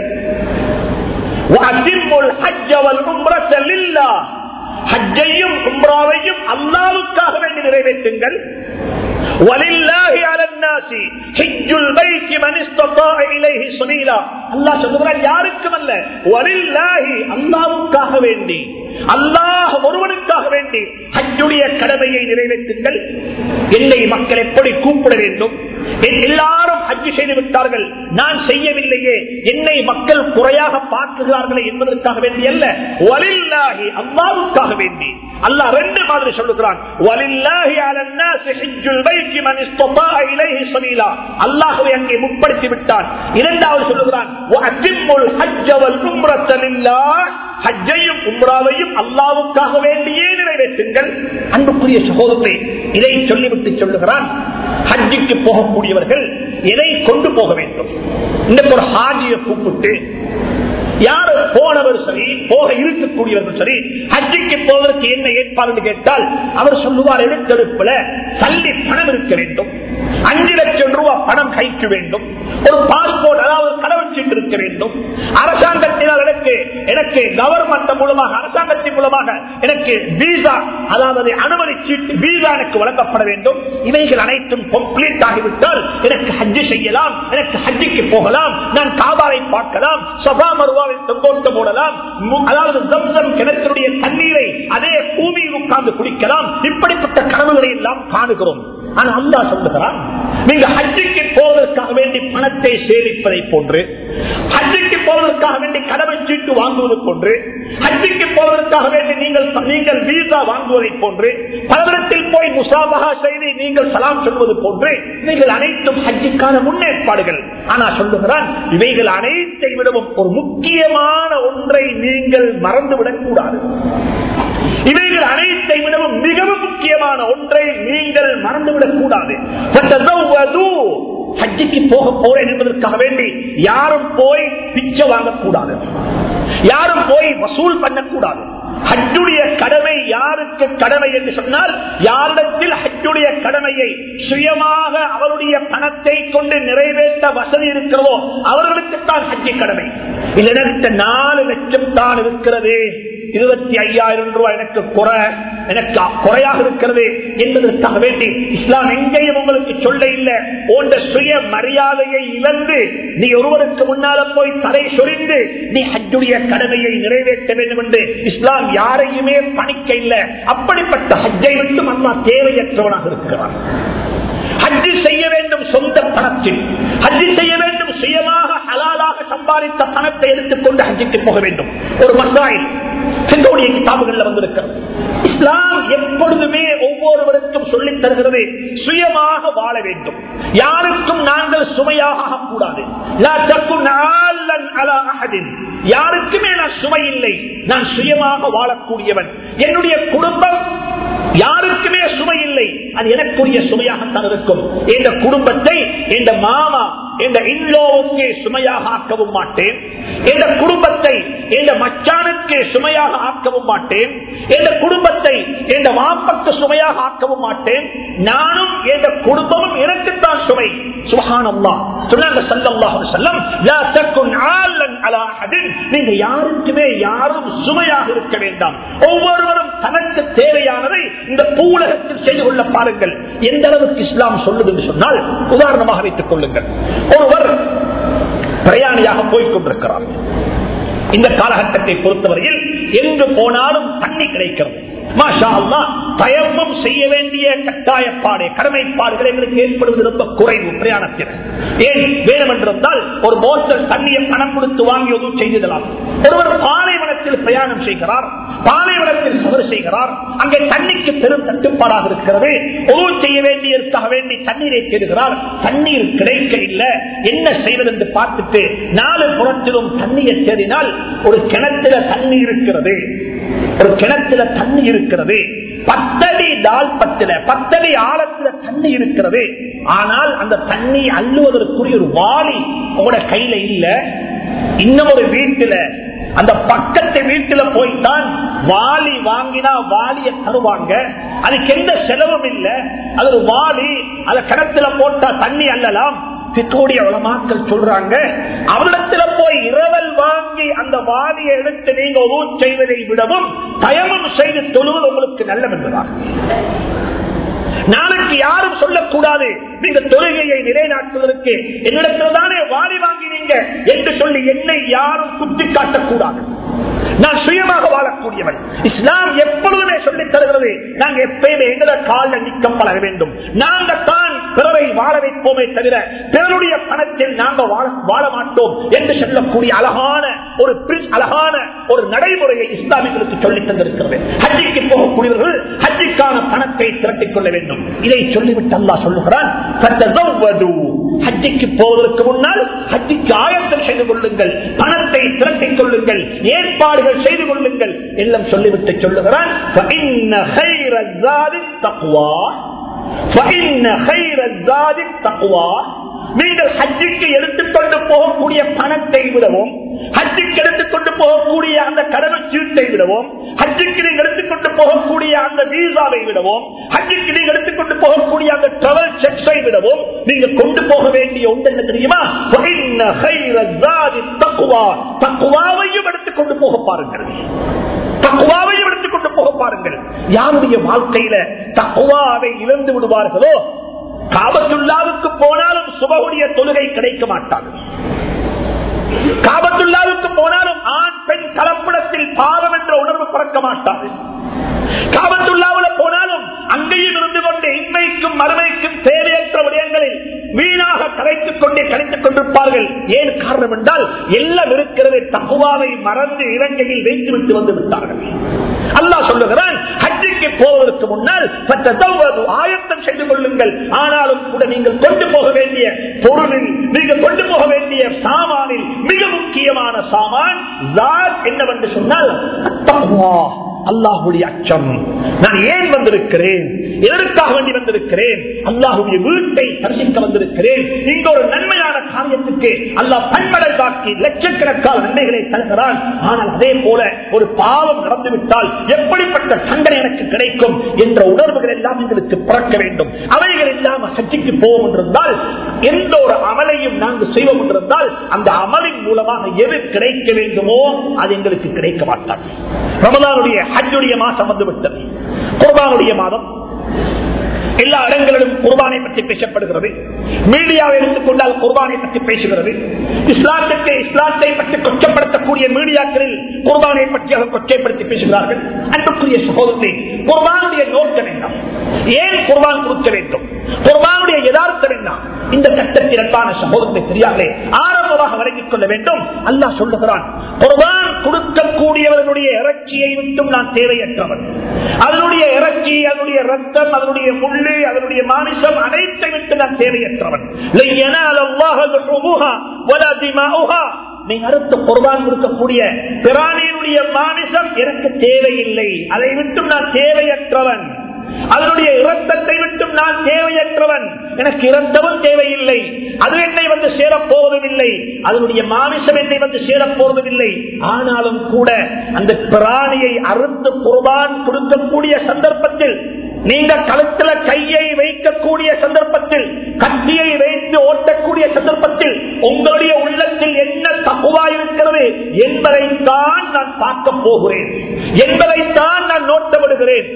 وَأَتِمُّوا الْحَجَّ وَالْعُمْرَةَ لِلَّهِ ஹஜ்ஜையும் உம்ராவையும் அல்லாஹ்வுக்காக வேண்டி நிறைவேற்றுங்கள் وَلِلَّهِ عَلَى النَّاسِ حِجُّ الْبَيْتِ مَنِ اسْتَطَاعَ إِلَيْهِ سَبِيلًا அல்லாஹ் சொல்கிறான் யாருக்கும் அல்ல وَلِلَّهِ அல்லாஹ்வுக்காக வேண்டி அல்லாஹ் ஒருவனுக்காக வேண்டி ஹஜ்ஜுடைய கடமையை நிறைவேற்றுங்கள் என்னை மக்கள் எப்படி கூப்பிட வேண்டும் எல்லாரும் ஹஜ்ஜு செய்து விட்டார்கள் நான் செய்யவில்லையே என்னை மக்கள் குறையாக பார்க்குகிறார்களே என்பதற்காக வேண்டி அல்ல வலில்லாஹி அல்லாவுக்காக வேண்டி அல்லாஹ் ரெண்டு மாதிரி சொல்லுகிறான் வலில்லாஹி அலன்னாசி ஹஜ்ஜுல் பைத்தி மன் இஸ்ததாஅ இலைஹி சபீலா அல்லாஹ்வை அங்கே முற்படுத்தி விட்டான் இரண்டாவது சொல்லுகிறான் வஅத்திம்முல் ஹஜ்ஜ வல் உம்ரத லில்லாஹ் ஹஜ்ஜையும் உம்ராவையும் அல்லாவுக்காக வேண்டியே நிறைவேற்றுங்கள் அன்புக்குரிய சகோதரர்களே இதை சொல்லிவிட்டு சொல்லுகிறான் ஹஜ்ஜுக்கு போகக்கூடியவர்கள் எதை கொண்டு போக வேண்டும் இன்னைக்கு ஒரு ஹாஜியை கூப்பிட்டு யாரு போனவர் சரி போக இருக்கக்கூடியவர்கள் சரி ஹஜ்ஜிக்கு போவதற்கு என்ன ஏற்பாடு கேட்டால் அவர் சொல்லுவார் எடுத்தெடுப்புல சல்லி பணம் இருக்க வேண்டும் அஞ்சு லட்சம் ரூபாய் பணம் கைக்கு வேண்டும் ஒரு பாஸ்போர்ட் அதாவது கடவுள் சீட்டு இருக்க வேண்டும் அரசாங்கத்தினால் எனக்கு எனக்கு கவர்மெண்ட் மூலமாக அரசாங்கத்தின் மூலமாக எனக்கு வீசா அதாவது அனுமதி சீட்டு வீசா எனக்கு வழங்கப்பட வேண்டும் இவைகள் அனைத்தும் கம்ப்ளீட் ஆகிவிட்டால் எனக்கு ஹஜ்ஜு செய்யலாம் எனக்கு ஹஜ்ஜுக்கு போகலாம் நான் காபாவை பார்க்கலாம் சபா மருவாவில் தொங்கோட்டு போடலாம் அதாவது ஜம்சம் கிணத்தினுடைய தண்ணீரை அதே பூமியில் உட்கார்ந்து குடிக்கலாம் இப்படிப்பட்ட கனவுகளை எல்லாம் காணுகிறோம் ஆனா அல்லா சொல்லுகிறான் நீங்க ஹஜ்ஜுக்கு போவதற்காக வேண்டி பணத்தை சேமிப்பதை போன்று ஹஜ்ஜுக்கு போவதற்காக வேண்டி கடமை சீட்டு வாங்குவது போன்று ஹஜ்ஜுக்கு போவதற்காக வேண்டி நீங்கள் நீங்கள் வீசா வாங்குவதை போன்று பலவிடத்தில் போய் முசாபகா செய்து நீங்கள் சலாம் சொல்வது போன்று நீங்கள் அனைத்தும் ஹஜ்ஜுக்கான முன்னேற்பாடுகள் ஆனா சொல்லுகிறான் இவைகள் அனைத்தை விடவும் ஒரு முக்கியமான ஒன்றை நீங்கள் மறந்துவிடக் கூடாது இவைகள் அனைத்தை விடவும் மிகவும் முக்கியமான ஒன்றை நீங்கள் மறந்துவிடக் கூடாது ஹஜ்ஜிக்கு போக போறேன் என்பதற்காக வேண்டி யாரும் போய் பிச்சை வாங்கக்கூடாது யாரும் போய் வசூல் பண்ணக்கூடாது ஹஜ்ஜுடைய கடமை யாருக்கு கடமை என்று சொன்னால் யாரிடத்தில் ஹஜ்ஜுடைய கடமையை சுயமாக அவருடைய பணத்தை கொண்டு நிறைவேற்ற வசதி இருக்கிறதோ அவர்களுக்குத்தான் ஹஜ்ஜி கடமை இல்லைன்னா நாலு லட்சம் தான் இருக்கிறது இருபத்தி ஐயாயிரம் ரூபாய் எனக்கு குறை எனக்கு குறையாக இருக்கிறது என்பதற்காக வேண்டி இஸ்லாம் எங்கேயும் உங்களுக்கு சொல்ல இல்லை போன்ற சுய மரியாதையை இழந்து நீ ஒருவருக்கு முன்னால போய் தலை சொரிந்து நீ ஹஜ்ஜுடைய கடமையை நிறைவேற்ற வேண்டும் என்று இஸ்லாம் யாரையுமே பணிக்க இல்லை அப்படிப்பட்ட ஹஜ்ஜை விட்டு அல்லா தேவையற்றவனாக இருக்கிறான் ஹஜ்ஜி செய்ய வேண்டும் சொந்த பணத்தில் ஹஜ்ஜி செய்ய வேண்டும் சுயமாக ஹலாலாக சம்பாதித்த பணத்தை எடுத்துக்கொண்டு ஹஜ்ஜிக்கு போக வேண்டும் ஒரு மசாயில் சிந்தோடைய கிதாபுகள்ல வந்திருக்கிறது இஸ்லாம் எப்பொழுதுமே ஒவ்வொருவருக்கும் சொல்லித் தருகிறது சுயமாக வாழ வேண்டும் யாருக்கும் நாங்கள் சுமையாக ஆகக்கூடாது லா தக்குன் ஆலன் அலா அஹதின். யாருக்குமே நான் சுமை இல்லை நான் சுயமாக வாழக்கூடியவன் என்னுடைய குடும்பம் யாருக்குமே சுமை இல்லை அது எனக்குரிய சுமையாகத்தான் இருக்கும் இந்த குடும்பத்தை இந்த மாமா இந்த இன்னோவுக்கு சுமையாக ஆக்கவும் மாட்டேன் இந்த குடும்பத்தை இந்த மச்சானுக்கு சுமையாக ஆக்கவும் மாட்டேன் இந்த குடும்பத்தை இந்த வாப்பக்கு சுமையாக ஆக்கவும் மாட்டேன் நானும் இந்த குடும்பமும் எனக்குத்தான் சுமை சுபஹானல்லாஹ் சொன்னாங்க ஸல்லல்லாஹு அலைஹி வஸல்லம் லா தகுன் ஆலன் அலா அஹதின் நீங்க யாருக்குமே யாரும் சுமையாக இருக்க வேண்டாம் ஒவ்வொருவரும் தனக்கு தேவையானதை இந்த பூலகத்தில் செய்து கொள்ள பாருங்கள் எந்த அளவுக்கு இஸ்லாம் சொல்லுது என்று சொன்னால் உதாரணமாக வைத்துக் கொள்ளுங்கள் ஒருவர் பிரயாணியாக போய்க் கொண்டிருக்கிறார் இந்த காலகட்டத்தை பொறுத்தவரையில் எங்கு போனாலும் தண்ணி கிடைக்கிறது மாஷா அல்லாஹ் தயமம் செய்ய வேண்டிய கட்டாயப்பாடு கடமைப்பாடுகள் எங்களுக்கு ஏற்படுவது ரொம்ப குறைவு பிரயாணத்தில் ஏன் வேணும் என்றிருந்தால் ஒரு போத்தல் தண்ணியை பணம் கொடுத்து வாங்கி உதவி செய்திடலாம் ஒருவர் பாலைவனத்தில் பிரயாணம் செய்கிறார் பாலைவனத்தில் சவறு செய்கிறார் அங்கே தண்ணிக்கு பெரும் தட்டுப்பாடாக இருக்கிறது உதவி செய்ய வேண்டியதற்காக வேண்டி தண்ணீரை தேடுகிறார் தண்ணீர் கிடைக்க இல்லை என்ன செய்வது என்று பார்த்துட்டு நாலு புறத்திலும் தண்ணியை தேடினால் ஒரு கிணத்துல தண்ணி இருக்கிறது ஒரு கிணத்துல தண்ணி இருக்கிறது பத்தடி தாழ்பத்தில பத்தடி ஆழத்துல தண்ணி இருக்கிறது ஆனால் அந்த தண்ணி அள்ளுவதற்குரிய ஒரு வாளி உங்களோட கையில இல்ல இன்னும் ஒரு வீட்டுல அந்த பக்கத்து வீட்டுல போய்தான் வாளி வாங்கினா வாளிய தருவாங்க அதுக்கு எந்த செலவும் இல்ல அது ஒரு வாளி அத கிணத்துல போட்டா தண்ணி அள்ளலாம் பித்தோடைய உலமாக்கள் சொல்றாங்க அவரிடத்துல போய் இரவல் வாங்கி அந்த வாதியை எடுத்து நீங்க உதவு செய்வதை விடவும் தயமம் செய்து தொழுவது உங்களுக்கு நல்லம் என்பதாக நாளைக்கு யாரும் சொல்லக்கூடாது நீங்க தொழுகையை நிலைநாட்டுவதற்கு என்னிடத்துல தானே வாரி வாங்கினீங்க என்று சொல்லி என்னை யாரும் குத்தி காட்டக்கூடாது நான் சுயமாக வாழக்கூடியவன் இஸ்லாம் எப்பொழுதுமே சொல்லித் தருகிறது நாங்க எப்பயுமே எங்களை கால நிக்க பழக வேண்டும் நாங்க தான் பிறரை வாழ வைப்போமே தவிர பிறருடைய பணத்தில் நாங்க வாழ வாழ மாட்டோம் என்று சொல்லக்கூடிய அழகான ஒரு பிரி- அழகான ஒரு நடைமுறையை இஸ்லாமியர்களுக்கு சொல்லித் தந்திருக்கிறது ஹஜ்ஜிக்கு போகக்கூடியவர்கள் ஹஜ்ஜிக்கான பணத்தை திரட்டிக் கொள்ள வேண்டும் இதை சொல்லிவிட்டு அல்லாஹ் சொல்லுகிறான் "ஃபத்தஸவ்வது." ஹஜ்ஜிக்கு போவதற்கு முன்னால் ஹஜ்ஜிக்கு ஆயத்தம் செய்து கொள்ளுங்கள் பணத்தை திரட்டிக் கொள்ளுங்கள் ஏற்பாடுகள் செய்து கொள்ளுங்கள் எல்லாம் சொல்லிவிட்டு சொல்லுகிறான் "ஃபஇன்ன خَيْرَ الزَّادِ التَّقْوَى." فَإِنَّ خَيْرَ الزَّادِ التَّقْوَى. நீங்கள் ஹஜ்ஜுக்கு எடுத்துக்கொண்டு போகக்கூடிய பணத்தை விடவும் ஹஜ்ஜுக்கு எடுத்துக்கொண்டு போகக்கூடிய அந்த கடமை சீட்டை விடவும் ஹஜ்ஜுக்கு நீங்க எடுத்துக்கொண்டு போகக்கூடிய அந்த வீசாவை விடவும் ஹஜ்ஜுக்கு நீங்க எடுத்துக்கொண்டு போகக்கூடிய அந்த டிராவல் செக்ஸை விடவும் நீங்க கொண்டு போக வேண்டிய ஒன்று என்ன தெரியுமா فَإِنَّ خَيْرَ الزَّادِ التَّقْوَى. தக்குவாவையும் எடுத்துக்கொண்டு போக பாருங்கள் தக்குவாவையும் எடுத்துக்கொண்டு போக பாருங்கள் யாருடைய வாழ்க்கையில தக்குவாவை இழந்து விடுவார்களோ காபத்துல்லாவுக்கு போனாலும் சுபகுடைய தொழுகை கிடைக்க மாட்டாங்க காபத்துல்லாவுக்கு போனாலும் ஆண் பெண் கலப்படத்தில் பாவம் என்ற உணர்வு பிறக்க மாட்டாது காபத்துல்லாவுல போனாலும் அங்கேயும் இருந்து கொண்டு இன்மைக்கும் மறுமைக்கும் தேவையற்ற விடயங்களில் வீணாக கரைத்துக் கொண்டே கழித்துக் கொண்டிருப்பார்கள் ஏன் காரணம் என்றால் எல்லாம் இருக்கிறது தகுவாவை மறந்து இலங்கையில் வைத்துவிட்டு வந்து விட்டார்கள் அல்லாஹ் சொல்லுகிறான் ஹஜ்ஜிக்கு போவதற்கு முன்னால் ஃபத்ததவ்வது, ஆயத்தம் செய்து கொள்ளுங்கள் ஆனாலும் கூட நீங்கள் கொண்டு போக வேண்டிய பொருளில் நீங்கள் கொண்டு போக வேண்டிய சாமானில் மிக முக்கியமான சாமான் ஜாத் என்னவென்று சொன்னால் தக்வா அல்லாஹுடைய அச்சம் நான் ஏன் வந்திருக்கிறேன் எதற்காக வேண்டி வந்திருக்கிறேன் அல்லாஹுடைய வீட்டை தரிசிக்க வந்திருக்கிறேன் இங்க ஒரு நன்மையான காரியத்துக்கு அல்லாஹ் பன்மடங்காக்கி லட்சக்கணக்கான நன்மைகளை தருகிறான் ஆனால் அதே போல ஒரு பாவம் நடந்துவிட்டால் எப்படிப்பட்ட தண்டனை எனக்கு கிடைக்கும் என்ற உணர்வுகள் எல்லாம் எங்களுக்கு பிறக்க வேண்டும் அவைகள் எல்லாம் சக்திக்கு போவோம் என்றிருந்தால் எந்த ஒரு அமலையும் நாங்கள் செய்வோம் என்றிருந்தால் அந்த அமலின் மூலமாக எது கிடைக்க வேண்டுமோ அது எங்களுக்கு கிடைக்க மாட்டாது ரமதானுடைய ஹஜ்ஜுடைய மாசம் வந்துவிட்டது குர்பானுடைய மாதம் எல்லா இடங்களிலும் குர்பானை பற்றி பேசப்படுகிறது மீடியாவை எடுத்துக்கொண்டால் குர்பானை பற்றி பேசுகிறது இஸ்லாத்துக்கு இஸ்லாத்தை பற்றி கொச்சப்படுத்தக்கூடிய மீடியாக்களில் குர்பானை பற்றி அவர் கொச்சைப்படுத்தி பேசுகிறார்கள் அன்புக்குரிய சகோதரத்தை குர்பானுடைய நோக்கம் என்ன ஏன் குர்பான் கொடுக்க வேண்டும் குர்பானுடைய யதார்த்தம் என்ன இந்த கட்டத்தில் அன்பான சகோதரத்தை தெரியாமலே ஆரம்பமாக வழங்கிக் கொள்ள வேண்டும் அல்லாஹ் சொல்லுகிறான் குர்பான் கொடுக்கக்கூடியவர்களுடைய இறைச்சியை விட்டும் நான் தேவையற்றவன் அதனுடைய இறைச்சி அதனுடைய ரத்தம் அதனுடைய முள்ளு அதனுடைய மாமிசம் அனைத்தை விட்டு நான் தேவையற்றவன் நீ அறுத்து குர்பான் கொடுக்கக்கூடிய பிராணியினுடைய மாமிசம் எனக்கு தேவையில்லை அதை விட்டும் நான் தேவையற்றவன் அதனுடைய இரத்தத்தை விட்டும் நான் தேவையற்றவன் எனக்கு இரத்தமும் தேவையில்லை அது என்னை வந்து சேரப்போவதுமில்லை அதனுடைய மாமிசம் என்னை வந்து சேரப்போவதுமில்லை ஆனாலும் கூட அந்த பிராணியை அறுத்து குர்பான் கொடுக்கக்கூடிய சந்தர்ப்பத்தில் நீங்க கழுத்துல கையை வைக்கக்கூடிய சந்தர்ப்பத்தில் கத்தியை வைத்து ஓட்டக்கூடிய சந்தர்ப்பத்தில் உங்களுடைய உள்ளத்தில் என்ன தகுவா இருக்கிறது என்பதைத்தான் நான் பார்க்க போகிறேன் என்பதைத்தான் நான் நோட்டமிடுகிறேன்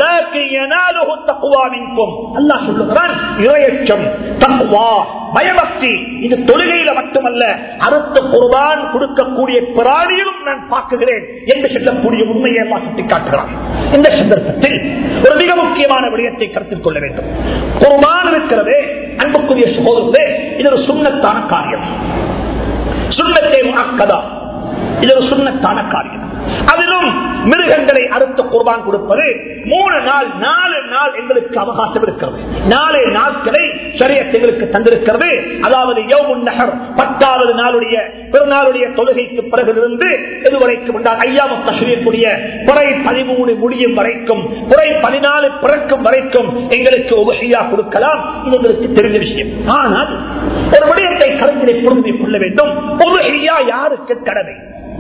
அல்லாஹ் சொல்லுகிறான் இரையச்சம் தக்குவா பயபக்தி இது தொழுகையில மட்டுமல்ல அறுத்த குர்பான் கொடுக்கக்கூடிய பிராணியிலும் நான் பார்க்குகிறேன் என்று சொல்லக்கூடிய உண்மையை எல்லாம் சுட்டிக்காட்டுகிறான் இந்த சந்தர்ப்பத்தில் ஒரு மிக முக்கியமான விடயத்தை கருத்தில் கொள்ள வேண்டும் குர்பான் இருக்கிறதே அன்புக்குரிய சகோதரர்களே இது ஒரு சுண்ணத்தான காரியம் சுண்ணத்தை அக்கதா இது ஒரு சுண்ணத்தான காரியம் அதிலும் மிருகங்களை அறுத்த குர்பான் கொடுப்பது மூணு நாள் நாலு நாள் எங்களுக்கு அவகாசம் இருக்கிறது நாலு நாட்களை சரியத்தைகளுக்கு தந்திருக்கிறது அதாவது யவுமுன் நகர் பத்தாவது நாளுடைய பெருநாளுடைய தொழுகைக்கு பிறகு இருந்து இதுவரைக்கும் ஐயாம தஸ்ரீக்குரிய குறை பதிமூணு முடியும் வரைக்கும் குறை பதினாலு பிறக்கும் வரைக்கும் எங்களுக்கு உபகையா கொடுக்கலாம் இது எங்களுக்கு தெரிஞ்ச விஷயம் ஆனால் ஒரு விடயத்தை கருத்திலே புரிந்து கொள்ள வேண்டும் உபகையா யாருக்கு கடமை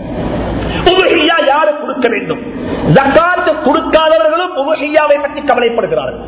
உபகையா யாரு கொடுக்க வேண்டும் ஜக்காத்து கொடுக்காதவர்களும் உபகையாவை பற்றி கவலைப்படுகிறார்கள்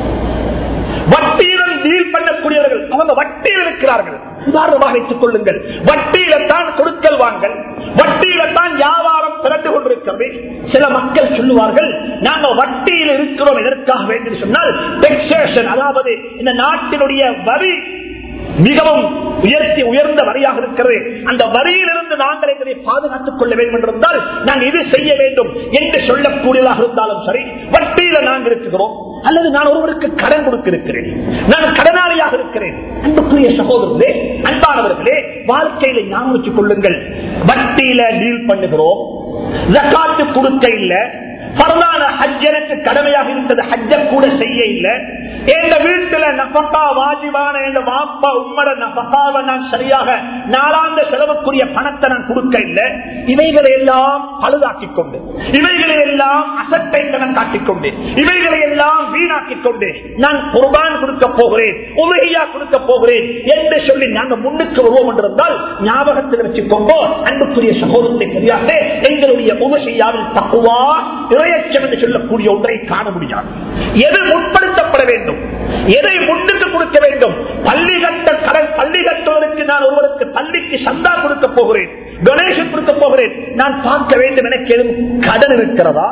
வட்டியுடன் டீல் பண்ணக்கூடியவர்கள் அவங்க வட்டியில் இருக்கிறார்கள் உதாரணமாக வைத்துக் கொள்ளுங்கள் வட்டியில தான் கொடுக்கல் வாங்கல் வட்டியில தான் வியாபாரம் திரண்டு கொண்டிருக்கிறது சில மக்கள் சொல்லுவார்கள் நாங்க வட்டியில் இருக்கிறோம் எதற்காக வேண்டும் சொன்னால் டெக்ஸேஷன் அதாவது இந்த நாட்டினுடைய வரி மிகவும் உயர்த்தி உயர்ந்த வரியாக இருக்கிறது அந்த வரியிலிருந்து நாங்கள் எங்களை பாதுகாத்துக் கொள்ள வேண்டும் என்றிருந்தால் நாங்கள் இது செய்ய வேண்டும் என்று சொல்லக்கூடியதாக இருந்தாலும் சரி வட்டியில நாங்கள் இருக்கிறோம் அல்லது நான் ஒருவருக்கு கடன் கொடுக்க இருக்கிறேன் நான் கடனாளியாக இருக்கிறேன் அன்புக்குரிய சகோதரர்களே அன்பானவர்களே வாழ்க்கையில ஞாபகம் வச்சுக் கொள்ளுங்கள் வட்டியில டீல் பண்ணுகிறோம் ஜக்காத்து கொடுக்க இல்லை பரவான ஹஜ் எனக்கு கடமையாக இருந்தது ஹஜ்ஜ கூட செய்ய இல்ல எங்க வீட்டுல நபக்கா வாஜிபான எங்க வாப்பா உம்மட நபக்காவை நான் சரியாக நாளாந்த செலவுக்குரிய பணத்தை நான் கொடுக்க இல்ல இவைகளை எல்லாம் பழுதாக்கிக் கொண்டு இவைகளை எல்லாம் அசட்டை கடன் காட்டிக் கொண்டு இவைகளை எல்லாம் வீணாக்கிக் கொண்டு நான் குர்பான் கொடுக்க போகிறேன் உலகையா கொடுக்க போகிறேன் என்று சொல்லி நாங்க முன்னுக்கு வருவோம் என்றிருந்தால் ஞாபகத்தில் வச்சுக்கோங்கோ அன்புக்குரிய சகோதரத்தை தெரியாது எங்களுடைய உலகையாவில் தக்குவா இறையச்சம் என்று சொல்லக்கூடிய ஒன்றை காண முடியாது எது முற்படுத்தப்பட வேண்டும் எதை முன்னுக்கு கொடுக்க வேண்டும் பள்ளி கட்ட கடன் பள்ளி கட்டுவதற்கு நான் ஒருவருக்கு பள்ளிக்கு சந்தா கொடுக்க போகிறேன் கணேசன் கொடுக்க போகிறேன் நான் பார்க்க வேண்டும் எனக்கு எதுவும் கடன் இருக்கிறதா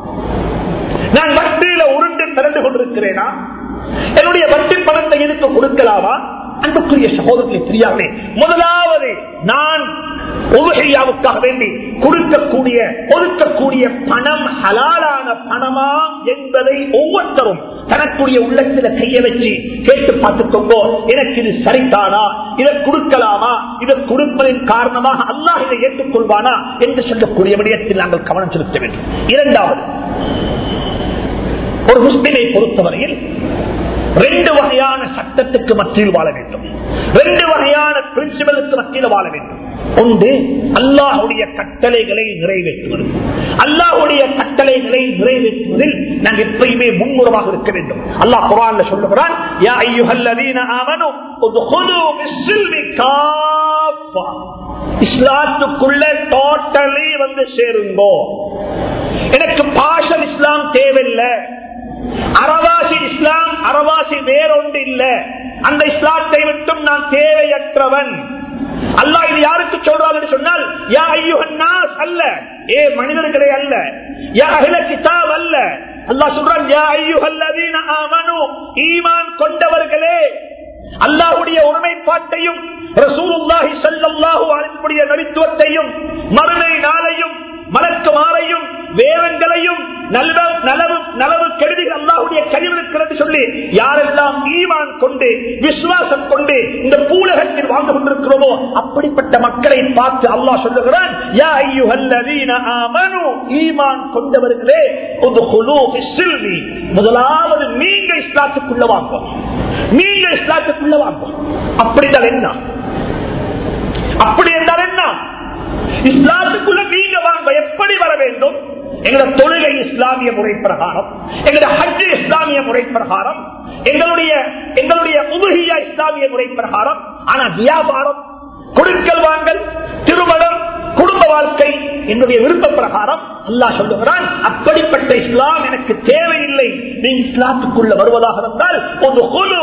நான் வட்டியில உருண்டு திரண்டு கொண்டிருக்கிறேனா என்னுடைய வட்டி பணத்தை எதுக்கு கொடுக்கலாமா அன்புக்குரிய சகோதரத்தை தெரியாமே முதலாவது நான் உபகையாவுக்காக வேண்டி கொடுக்கக்கூடிய ஒதுக்கக்கூடிய பணம் ஹலாலான பணமா என்பதை ஒவ்வொருத்தரும் தனக்குரிய உள்ளத்துல கைய வச்சு கேட்டு பார்த்துக்கோங்கோ எனக்கு இது சரிதானா இதை கொடுக்கலாமா இதை கொடுப்பதன் காரணமாக அல்லாஹ் இதை ஏற்றுக்கொள்வானா என்று சொல்லக்கூடிய விடயத்தில் நாங்கள் கவனம் செலுத்த வேண்டும் இரண்டாவது ஒரு முஸ்லிமை பொறுத்தவரையில் ரெண்டு வகையான சட்டத்துக்கு மத்தியில் வாழ வேண்டும் ரெண்டு வகையான பிரின்சிபலுக்கு மத்தியில் வாழ வேண்டும் ஒன்று அல்லாஹுடைய கட்டளைகளை நிறைவேற்றுவது அல்லாஹுடைய கட்டளைகளை நிறைவேற்றுவதில் நாங்கள் எப்பயுமே முன்முறமாக இருக்க வேண்டும் அல்லாஹ் குரான்ல சொல்லுகிறான் யா ஐயுஹல்லதீன ஆமனு உத்ஹுலு பிஸ்ஸில்மி காஃபா இஸ்லாத்துக்குள்ள டோட்டலி வந்து சேருங்கோ எனக்கு பாஷல் இஸ்லாம் தேவையில்லை அரவாசி இஸ்லாம் அரவாசி வேறொன்று இல்ல அந்த இஸ்லாத்தை விட்டும் நான் தேவையற்றவன் அல்லாஹ் இது யாருக்கு சொல்றாரு சொன்னால் யா ஐயுஹன்னாஸ் அல்ல ஏ மனிதர்களே அல்ல யா அஹ்ல கிதாப் அல்ல அல்லாஹ் சொல்றான் யா ஐயுஹல்லதீன ஆமனு ஈமான் கொண்டவர்களே அல்லாஹ்வுடைய ஒருமைப்பாட்டையும் ரசூலுல்லாஹி ஸல்லல்லாஹு அலைஹி வஸல்லம் நபித்துவத்தையும் மறுமை நாளையும் மலக்கு மாறையும் வேதங்களையும் நலவு நலவு நலவு கருதிகள் அல்லாஹுடைய கையில் இருக்கிறது சொல்லி யாரெல்லாம் ஈமான் கொண்டு விசுவாசம் கொண்டு இந்த பூலகத்தில் வாழ்ந்து கொண்டிருக்கிறோமோ அப்படிப்பட்ட மக்களை பார்த்து அல்லாஹ் சொல்லுகிறான் யா ஐயுஹல்லதீன ஆமனு ஈமான் கொண்டவர்களே உத்ஹுலூ பிஸ்ஸில்மி முதலாவது நீங்க இஸ்லாத்துக்குள்ள வாங்க நீங்க இஸ்லாத்துக்குள்ள வாங்க அப்படிதான் என்ன அப்படி என்றால் என்ன இஸ்லாத்துக்குள்ள நீங்க வாங்க எப்படி வர வேண்டும் எங்களோட தொழுகை இஸ்லாமிய முறை பிரகாரம் எங்களுடைய ஹஜ் இஸ்லாமிய முறை பிரகாரம் எங்களுடைய எங்களுடைய உதுகியா இஸ்லாமிய முறை பிரகாரம் ஆனா வியாபாரம் கொடுக்கல் வாங்கல் திருமணம் குடும்ப வாழ்க்கை என்னுடைய விருப்ப பிரகாரம் அல்லாஹ் சொல்லுகிறான் அப்படிப்பட்ட இஸ்லாம் எனக்கு தேவையில்லை நீ இஸ்லாத்துக்குள்ள வருவதாக இருந்தால் ஒரு குழு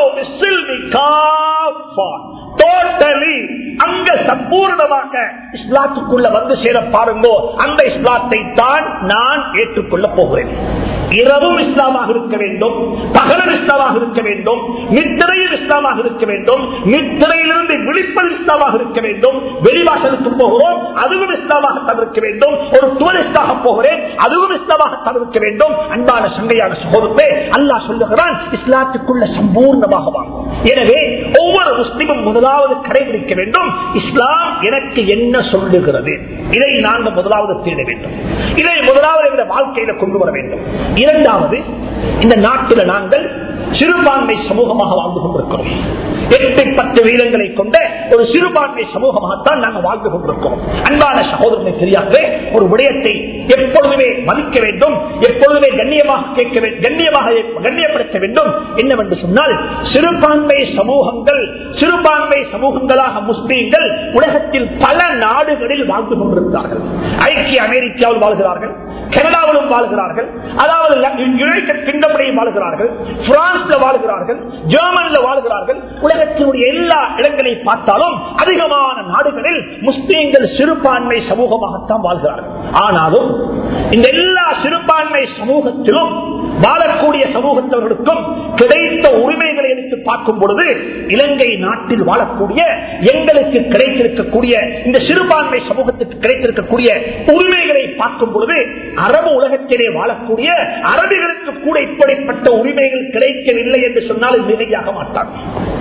டோட்டலி அங்க சம்பூர்ணமாக இஸ்லாத்துக்குள்ள வந்து சேர பாருங்கோ அந்த இஸ்லாத்தை தான் நான் ஏற்றுக்கொள்ள போகிறேன் இரவும் இஸ்லாமாக இருக்க வேண்டும் பகலும் இஸ்லாமாக இருக்க வேண்டும் நித்திரையும் இஸ்லாமாக இருக்க வேண்டும் நித்திரையிலிருந்து விழிப்பது இஸ்லாமாக இருக்க வேண்டும் வெளிவாசலுக்கு போகிறோம் அதுவும் இஸ்லாமாக தவிர்க்க வேண்டும் ஒரு டூரிஸ்டாக போகிறேன் அதுவும் இஸ்லாமாக தவிர்க்க வேண்டும் அன்பான சங்கையான சகோதரே அல்லாஹ் சொல்லுகிறான் இஸ்லாத்துக்குள்ள சம்பூர்ணமாக வாங்கும் எனவே ஒவ்வொரு முஸ்லிமும் முதலாவது கடைபிடிக்க வேண்டும் இஸ்லாம் எனக்கு என்ன சொல்லுகிறது இதை நாங்கள் முதலாவது தேட வேண்டும் இதை முதலாவது என்ற வாழ்க்கையில கொண்டு வர வேண்டும் இரண்டாவது இந்த நாட்டில் நாங்கள் சிறுபான்மை சமூகமாக வாழ்ந்து கொண்டிருக்கிறோம் எட்டு பத்து வீரங்களை கொண்ட ஒரு சிறுபான்மை சமூகமாகத்தான் நாங்கள் வாழ்ந்து கொண்டிருக்கிறோம் அன்பான சகோதரனை தெரியாதே ஒரு விடயத்தை எப்பொழுதுமே மதிக்க வேண்டும் எப்பொழுதுமே கண்ணியமாக கேட்க வேண்டும் கண்ணியமாக கண்ணியப்படுத்த வேண்டும் என்னவென்று சொன்னால் சிறுபான்மை சமூகங்கள் சிறுபான்மை சமூகங்களாக முஸ்லீம்கள் உலகத்தில் பல நாடுகளில் வாழ்ந்து கொண்டிருக்கிறார்கள் ஐக்கிய அமெரிக்காவில் வாழ்கிறார்கள் கனடாவிலும் வாழ்கிறார்கள் அதாவது யுனைடெட் கிங்டம்லையும் வாழ்கிறார்கள் பிரான்ஸ்ல வாழ்கிறார்கள் ஜெர்மன்ல வாழ்கிறார்கள் உலகத்தினுடைய எல்லா இடங்களை பார்த்தாலும் அதிகமான நாடுகளில் முஸ்லீம்கள் சிறுபான்மை சமூகமாகத்தான் வாழ்கிறார்கள் ஆனாலும் இந்த எல்லா சிறுபான்மை சமூகத்திலும் வாழக்கூடிய சமூகத்தவர்களுக்கும் கிடைத்த உரிமைகளை எடுத்து பார்க்கும் பொழுது இலங்கை நாட்டில் வாழக்கூடிய எங்களுக்கு கிடைத்திருக்கக்கூடிய இந்த சிறுபான்மை சமூகத்துக்கு கிடைத்திருக்கக்கூடிய உரிமைகளை பார்க்கும் பொழுது அரபு உலகத்திலே வாழக்கூடிய அரபிகளுக்கு கூட இப்படிப்பட்ட உரிமைகள் கிடைக்கவில்லை என்று சொன்னால் மிகையாக மாட்டார்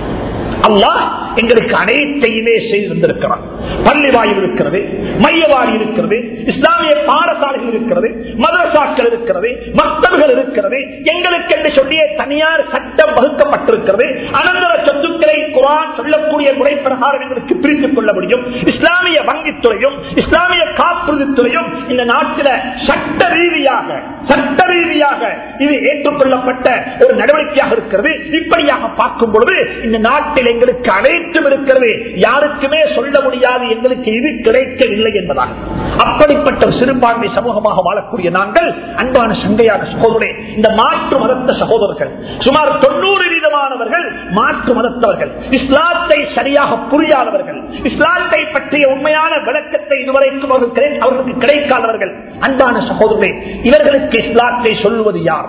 அல்லாஹ் எங்களுக்கு அனைத்தையுமே செய்திருந்திருக்கிறான் பள்ளி வாயில் இருக்கிறது மையவாடி இருக்கிறது இஸ்லாமிய பாடசாலைகள் இருக்கிறது மதரசாக்கள் இருக்கிறது மக்தர்கள் இருக்கிறது எங்களுக்கு என்று சொல்லிய தனியார் சட்டம் வகுக்கப்பட்டிருக்கிறது அனந்தர சொத்துக்களை குரான் சொல்லக்கூடிய முறை பிரகாரம் எங்களுக்கு பிரித்துக் கொள்ள முடியும் இஸ்லாமிய வங்கித்துறையும் இஸ்லாமிய காப்புறுதித்துறையும் இந்த நாட்டில் சட்ட ரீதியாக சட்ட ரீதியாக இது ஏற்றுக்கொள்ளப்பட்ட ஒரு நடவடிக்கையாக இருக்கிறது இப்படியாக பார்க்கும் பொழுது இந்த நாட்டில் எங்களுக்கு அனைத்தும் இருக்கிறது யாருக்குமே சொல்ல முடியாது எங்களுக்கு இது கிடைக்கவில்லை என்பதாக அப்படிப்பட்ட ஒரு சிறுபான்மை சமூகமாக வாழக்கூடிய நாங்கள் அன்பான சங்கையான சகோதரே இந்த மாற்று மதத்த சகோதரர்கள் சுமார் தொண்ணூறு வீதமானவர்கள் மாற்று மதத்தவர்கள் இஸ்லாத்தை சரியாக புரியாதவர்கள் இஸ்லாத்தை பற்றிய உண்மையான விளக்கத்தை இதுவரைக்கும் அவர்கள் அவர்களுக்கு கிடைக்காதவர்கள் அன்பான சகோதரே இவர்களுக்கு இஸ்லாத்தை சொல்லுவது யார்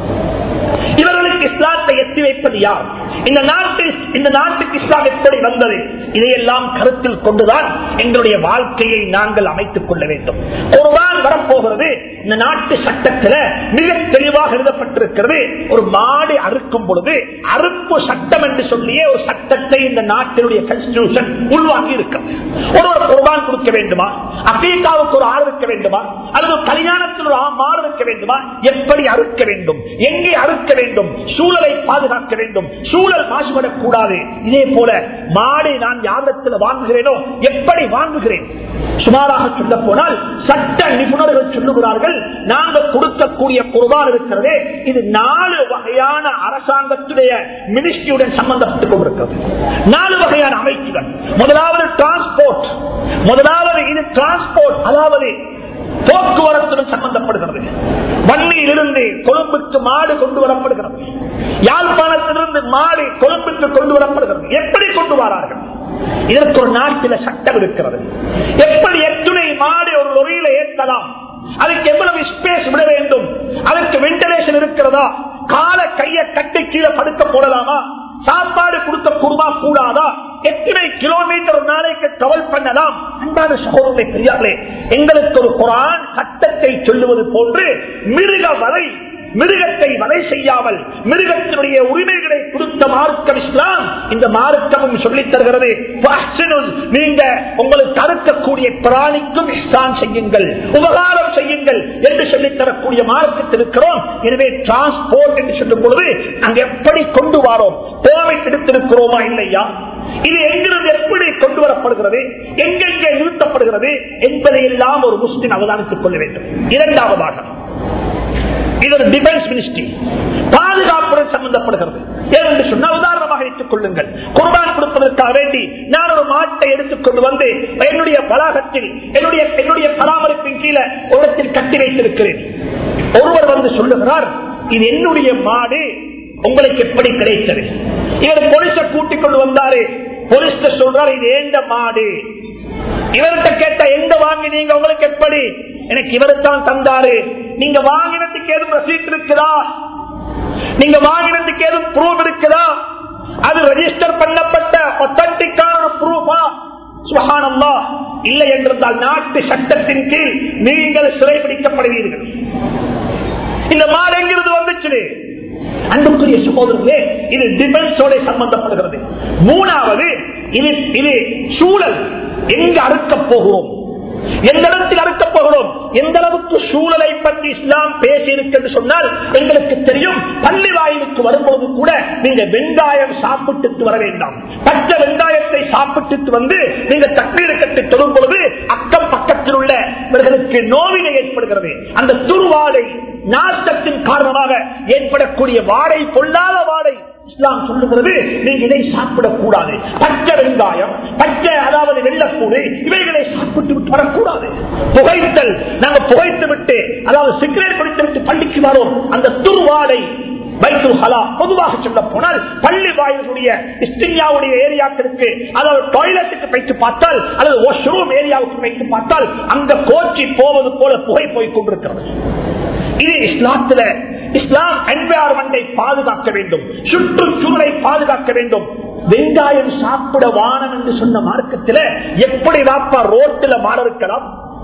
இவர்களுக்கு இஸ்லாத்தை எத்தி வைப்பது யார் இந்த நாட்டில் இந்த நாட்டுக்கு இஸ்லாம் எப்படி வந்தது இதையெல்லாம் கருத்தில் கொண்டுதான் எங்களுடைய வாழ்க்கையை நாங்கள் அமைத்துக் கொள்ள வேண்டும் ஒருவான் வரப்போகிறது இந்த நாட்டு சட்டத்தில் மிக தெளிவாக எழுதப்பட்டிருக்கிறது ஒரு மாடு அறுக்கும் பொழுது அறுப்பு சட்டம் என்று சொல்லியே ஒரு சட்டத்தை இந்த நாட்டினுடைய கன்ஸ்டிடியூஷன் உள்வாங்கி இருக்கிறது ஒருவர் குர்பான் கொடுக்க வேண்டுமா அக்கீக்காவுக்கு ஒரு ஆள் இருக்க வேண்டுமா அல்லது கல்யாணத்தில் ஒரு மாறு இருக்க வேண்டுமா எப்படி அறுக்க வேண்டும் எங்கே அறுக்க வேண்டும் சூழலை பாதுகாக்க வேண்டும் சூழல் மாசுபடக் கூடாது இதே போல மாடு நான் யாரிடத்தில் வாங்குகிறேனோ எப்படி வாங்குகிறேன் சுமாராக சொல்ல போனால் சட்ட நிபுணர்கள் சொல்லுகிறார்கள் நாங்கள் கொடுக்கக்கூடிய குர்பான் இருக்கிறதே இது நாலு வகையான அரசாங்கத்துடைய மினிஸ்ட்ரியுடன் சம்பந்தப்பட்டுக் கொண்டிருக்கிறது நாலு வகையான அமைப்புகள் முதலாவது டிரான்ஸ்போர்ட் முதலாவது இது டிரான்ஸ்போர்ட் அதாவது போக்குவரத்துடன் சம்பந்தப்படுகிறது வன்னியிலிருந்து கொழும்புக்கு மாடு கொண்டு வரப்படுகிறது யாழ்ப்பாணத்திலிருந்து மாடு கொழும்புக்கு கொண்டு வரப்படுகிறது எப்படி கொண்டு வரார்கள் இதற்கு ஒரு நாட்டில் சட்டம் இருக்கிறது எப்படி எத்துணை மாடு ஒரு லொரியில ஏற்றலாம் அதுக்கு எவ்வளவு ஸ்பேஸ் விட வேண்டும் அதற்கு வென்டிலேஷன் இருக்கிறதா கால கைய கட்டி கீழே படுக்க போடலாமா சாப்பாடு கொடுக்க குருமா கூடாதா எத்தனை கிலோமீட்டர் ஒரு நாளைக்கு டிராவல் பண்ணலாம் அன்பான சகோதரனை பெரியார்களே எங்களுக்கு ஒரு குரான் சட்டத்தை சொல்லுவது போன்று மிருக வரை மிருகத்தை வலை செய்யாமல் மிருகத்தினுடைய உரிமைகளை கொடுத்த மார்க்கம் இஸ்லாம் இந்த மார்க்கமும் சொல்லித் தருகிறது நீங்க உங்களுக்கு அறுக்கக்கூடிய பிராணிக்கும் இஸ்லாம் செய்யுங்கள் உபகாரம் செய்யுங்கள் என்று சொல்லித் தரக்கூடிய மார்க்கத்தில் இருக்கிறோம் எனவே டிரான்ஸ்போர்ட் என்று சொல்லும் பொழுது அங்க எப்படி கொண்டு வரோம் பெர்மிட் எடுத்திருக்கிறோமா இல்லையா இது எங்கிருந்து எப்படி கொண்டு வரப்படுகிறது எங்கெங்கே நிறுத்தப்படுகிறது என்பதை எல்லாம் ஒரு முஸ்லிம் அவதானித்துக் கொள்ள வேண்டும் இரண்டாவதாக இது ஒரு டிஃபென்ஸ் மினிஸ்ட்ரி பாதுகாப்புடன் சம்பந்தப்படுகிறது ஏனென்று சொன்னால் உதாரணமாக வைத்துக் கொள்ளுங்கள் குர்பான் கொடுப்பதற்காக வேண்டி நான் ஒரு மாட்டை எடுத்துக்கொண்டு வந்து என்னுடைய வளாகத்தில் என்னுடைய என்னுடைய பராமரிப்பின் கீழே ஒரு இடத்தில் கட்டி வைத்திருக்கிறேன் ஒருவர் வந்து சொல்லுகிறார் இது என்னுடைய மாடு உங்களுக்கு எப்படி கிடைத்தது இவர் போலீஸ கூட்டிக் கொண்டு வந்தாரு போலீஸ் சொல்றாரு இது ஏண்ட மாடு இவர்கிட்ட கேட்ட எங்க வாங்கினீங்க உங்களுக்கு எப்படி எனக்கு இவருத்தான் தந்தாரு நீங்க வாங்கினதுக்கு எதுவும் ரசீட் இருக்குதா நீங்க வாங்கினதுக்கு எதுவும் ப்ரூஃப் இருக்குதா அது ரெஜிஸ்டர் பண்ணப்பட்ட ஒத்தன்டிக்கான ஒரு ப்ரூஃபா சுகானம்மா இல்லை என்றிருந்தால் நாட்டு சட்டத்தின் கீழ் நீங்கள் சிறைபிடிக்கப்படுவீர்கள் இந்த மாடு எங்கிருந்து வந்துச்சு அன்புக்குரிய சகோதரர்களே இது டிஃபென்ஸோட சம்பந்தப்படுகிறது மூணாவது இது இது சூழல் எங்க அறுக்க போகிறோம் எந்த இடத்தில் அறுக்க போகிறோம் எந்த அளவுக்கு சூழலை பற்றி இஸ்லாம் பேசி என்று சொன்னால் எங்களுக்கு தெரியும் பள்ளி வாயிலுக்கு வரும்போது கூட நீங்க வெங்காயம் சாப்பிட்டு வர வேண்டாம் பச்சை வெங்காயத்தை சாப்பிட்டு வந்து நீங்க தண்ணீர் கட்டி தொடும் பொழுது அக்கம் பக்கத்தில் உள்ள இவர்களுக்கு நோவினை ஏற்படுகிறது அந்த துருவாடை நாட்டத்தின் காரணமாக ஏற்படக்கூடிய வாடை பொல்லாத வாடை இஸ்லாம் சொல்லுகிறது நீங்க இதை சாப்பிடக்கூடாது பச்சை வெங்காயம் பச்சை அதாவது வெள்ளக்கூடு இவைகளை சாப்பிட்டு விட்டு வரக்கூடாது புகைத்தல் நாங்க புகைத்து விட்டு அதாவது சிகரெட் குடித்து விட்டு பள்ளிக்கு வரோம் அந்த துருவாடை பைத்துல் ஹலா பொதுவாக சொல்ல போனால் பள்ளி வாயிலுடைய இஸ்டியாவுடைய ஏரியாக்களுக்கு அதாவது டாய்லெட்டுக்கு வைத்து பார்த்தால் அல்லது வாஷ்ரூம் ஏரியாவுக்கு வைத்து பார்த்தால் அங்க கோச்சி போவது போல புகை போய் கொண்டிருக்கிறது இது இஸ்லாத்துல இஸ்லாம் என்வாரன்மெண்டை பாதுகாக்க வேண்டும் சுற்றுச்சூழலை பாதுகாக்க வேண்டும் வெங்காயம் சாப்பிட வானம் என்று சொன்ன மார்க்கத்தில் எப்படி வாப்பா ரோட்டில் மாற இருக்கலாம்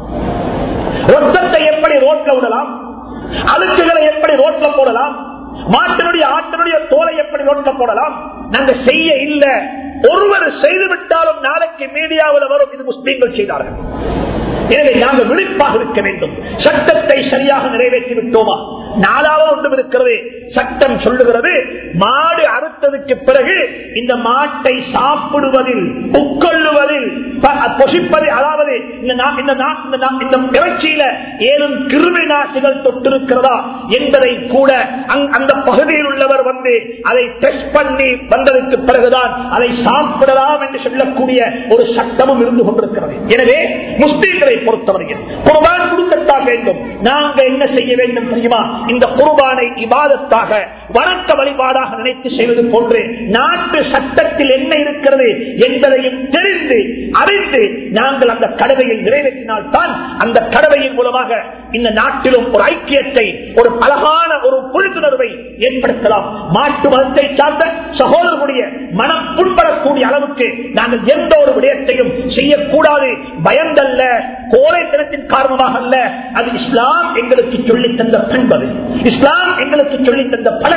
ரொத்தத்தை எப்படி ரோட்ல விடலாம் அழுக்குகளை எப்படி ரோட்ல போடலாம் மாட்டினுடைய ஆட்டினுடைய தோலை எப்படி ரோட்ல போடலாம் நாங்க செய்ய இல்ல ஒருவர் செய்து விட்டாலும் நாளைக்கு மீடியாவில் வரும் இது முஸ்லீம்கள் செய்தார்கள் எனவே நாங்கள் விழிப்பாக இருக்க வேண்டும் சட்டத்தை சரியாக நிறைவேற்றி விட்டோமா நாலாவது ஒன்றும் இருக்கிறது சட்டம் சொல்லுகிறது மாடு அறுத்ததுக்கு பிறகு இந்த மாட்டை சாப்பிடுவதில் உட்கொள்ளுவதில் பொசிப்பது அதாவது இந்த இறைச்சியில ஏதும் கிருமி நாசிகள் தொட்டிருக்கிறதா என்பதை கூட அந்த பகுதியில் உள்ளவர் வந்து அதை டெஸ்ட் பண்ணி வந்ததற்கு பிறகுதான் அதை சாப்பிடலாம் என்று சொல்லக்கூடிய ஒரு சட்டமும் இருந்து கொண்டிருக்கிறது எனவே முஸ்லீம்களை பொறுத்தவரையில் குர்பான் கொடுக்கத்தான் வேண்டும் நாங்க என்ன செய்ய வேண்டும் தெரியுமா இந்த குர்பானை இபாதத்தாக வணக்க வழிபாடாக நினைத்து செய்வது போன்று நாட்டு சட்டத்தில் என்ன இருக்கிறது என்பதையும் தெரிந்து அறிந்து நாங்கள் அந்த கடவையை நிறைவேற்றினால் தான் அந்த கடவையின் மூலமாக இந்த நாட்டிலும் ஒரு ஐக்கியத்தை ஒரு அழகான ஒரு புரிந்துணர்வை ஏற்படுத்தலாம் மாட்டு மதத்தை சார்ந்த சகோதரர்களுடைய மனம் புண்படக்கூடிய அளவுக்கு நாங்கள் எந்த ஒரு விடயத்தையும் செய்யக்கூடாது பயந்தல்ல கோலைத்தனத்தின் காரணமாக அல்ல அது இஸ்லாம் எங்களுக்கு சொல்லித் தந்த பண்பது இஸ்லாம் எங்களுக்கு சொல்லித் தந்த பழக்கம்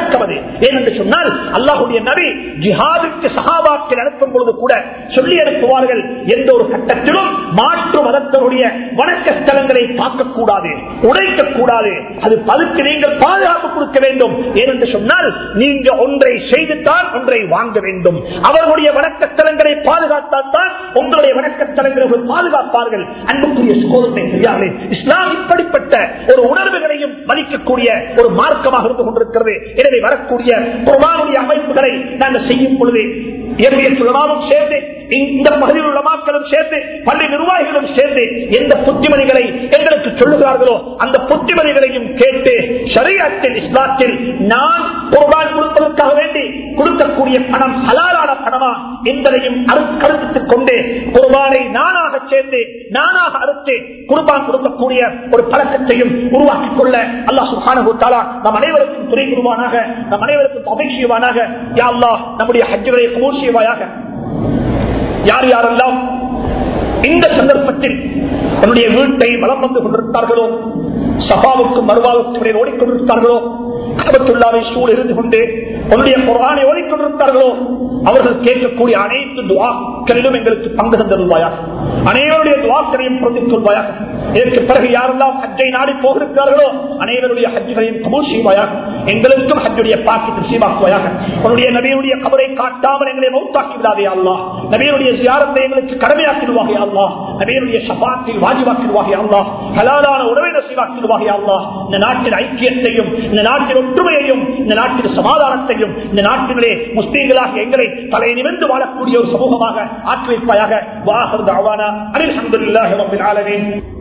வணக்கம் அது ஏனென்று சொன்னால் அல்லாஹுடைய நபி ஜிஹாதுக்கு சகாபாக்கள் அனுப்பும் பொழுது கூட சொல்லி அனுப்புவார்கள் எந்த ஒரு கட்டத்திலும் மாற்று மதத்தினுடைய வணக்க ஸ்தலங்களை பார்க்கக்கூடாது உடைக்கக்கூடாது அது அதுக்கு நீங்கள் பாதுகாப்பு கொடுக்க வேண்டும் ஏனென்று சொன்னால் நீங்க ஒன்றை செய்துத்தான் ஒன்றை வாங்க வேண்டும் அவர்களுடைய வணக்க ஸ்தலங்களை பாதுகாத்தால் தான் உங்களுடைய வணக்க ஸ்தலங்களை அவர்கள் பாதுகாப்பார்கள் அன்புக்குரிய சோதனை தெரியாதே இஸ்லாம் இப்படிப்பட்ட ஒரு உணர்வுகளையும் மதிக்கக்கூடிய ஒரு மார்க்கமாக இருந்து கொண்டிருக்கிறது எனவே வரக்கூடிய குர்பானுடைய அமைப்புகளை நாங்கள் செய்யும் பொழுது என்னுடைய சுலமாவும் சேர்ந்து இந்த பகுதியில் உள்ள மக்களும் சேர்ந்து பள்ளி நிர்வாகிகளும் சேர்ந்து எந்த புத்திமதிகளை எங்களுக்கு சொல்லுகிறார்களோ அந்த புத்திமதிகளையும் கேட்டு ஷரியத்தில் இஸ்லாத்தில் நான் குர்பான் கொடுப்பதற்காக வேண்டி கொடுக்கக்கூடிய பணம் ஹலாலான பணமா என்பதையும் கருத்துக் கொண்டு குர்பானை நானாக சேர்ந்து நானாக அறுத்து குர்பான் கொடுக்கக்கூடிய ஒரு பழக்கத்தையும் உருவாக்கிக் கொள்ள அல்லாஹ் சுஹானு தாலா நம் அனைவருக்கும் துணை குருவானாக நம் அனைவருக்கும் அபேட்சியவானாக யா அல்லாஹ் நம்முடைய ஹஜ்ஜுகளை கபூர் செய்வாயாக யார் யாரெல்லாம் இந்த சந்தர்ப்பத்தில் தன்னுடைய வீட்டை வளம் வந்து கொண்டிருந்தார்களோ சபாவுக்கும் மறுவாவுக்கும் இடையே ஓடிக்கொண்டிருந்தார்களோ கபத்துள்ளாவை சூழ் இருந்து கொண்டு உன்னுடைய குரானை ஓடிக்கொண்டிருந்தார்களோ அவர்கள் கேட்கக்கூடிய அனைத்து துவாக்களிலும் எங்களுக்கு பங்கு தந்தருவாயாக அனைவருடைய துவாக்களையும் பிரதிக் கொள்வாயாக இதற்கு பிறகு யாரெல்லாம் ஹஜ்ஜை நாடி போகிறார்களோ அனைவருடைய ஹஜ்ஜுகளையும் கபூர் செய்வாயாக எங்களுக்கும் ஹஜ்ஜுடைய பாக்கி சீவாக்குவாயாக உன்னுடைய நபியுடைய கபரை காட்டாமல் எங்களை மௌத்தாக்கி விடாதே அல்லா நபியுடைய சியாரத்தை எங்களுக்கு கடமையாக்கிடுவாக அல்லா நபியுடைய சபாத்தில் வாஜிவாக்கிடுவாக அல்லா ஹலாலான உறவை நசீவாக்கிடுவாக அல்லா இந்த நாட்டின் ஐக்கியத்தையும் இந்த நாட்டின் ஒற்றுமையையும் இந்த நாட்டின் சமாதானத்தையும் இந்த நாட்டிலே முஸ்லீம்களாக எங்களை தலை நிமிர்ந்து வாழக்கூடிய ஒரு சமூகமாக ஆக்கி வைப்பாயாக வாஹர் தாவானா அனில் அஹமதுல்லாஹி ரபில் ஆலமீன்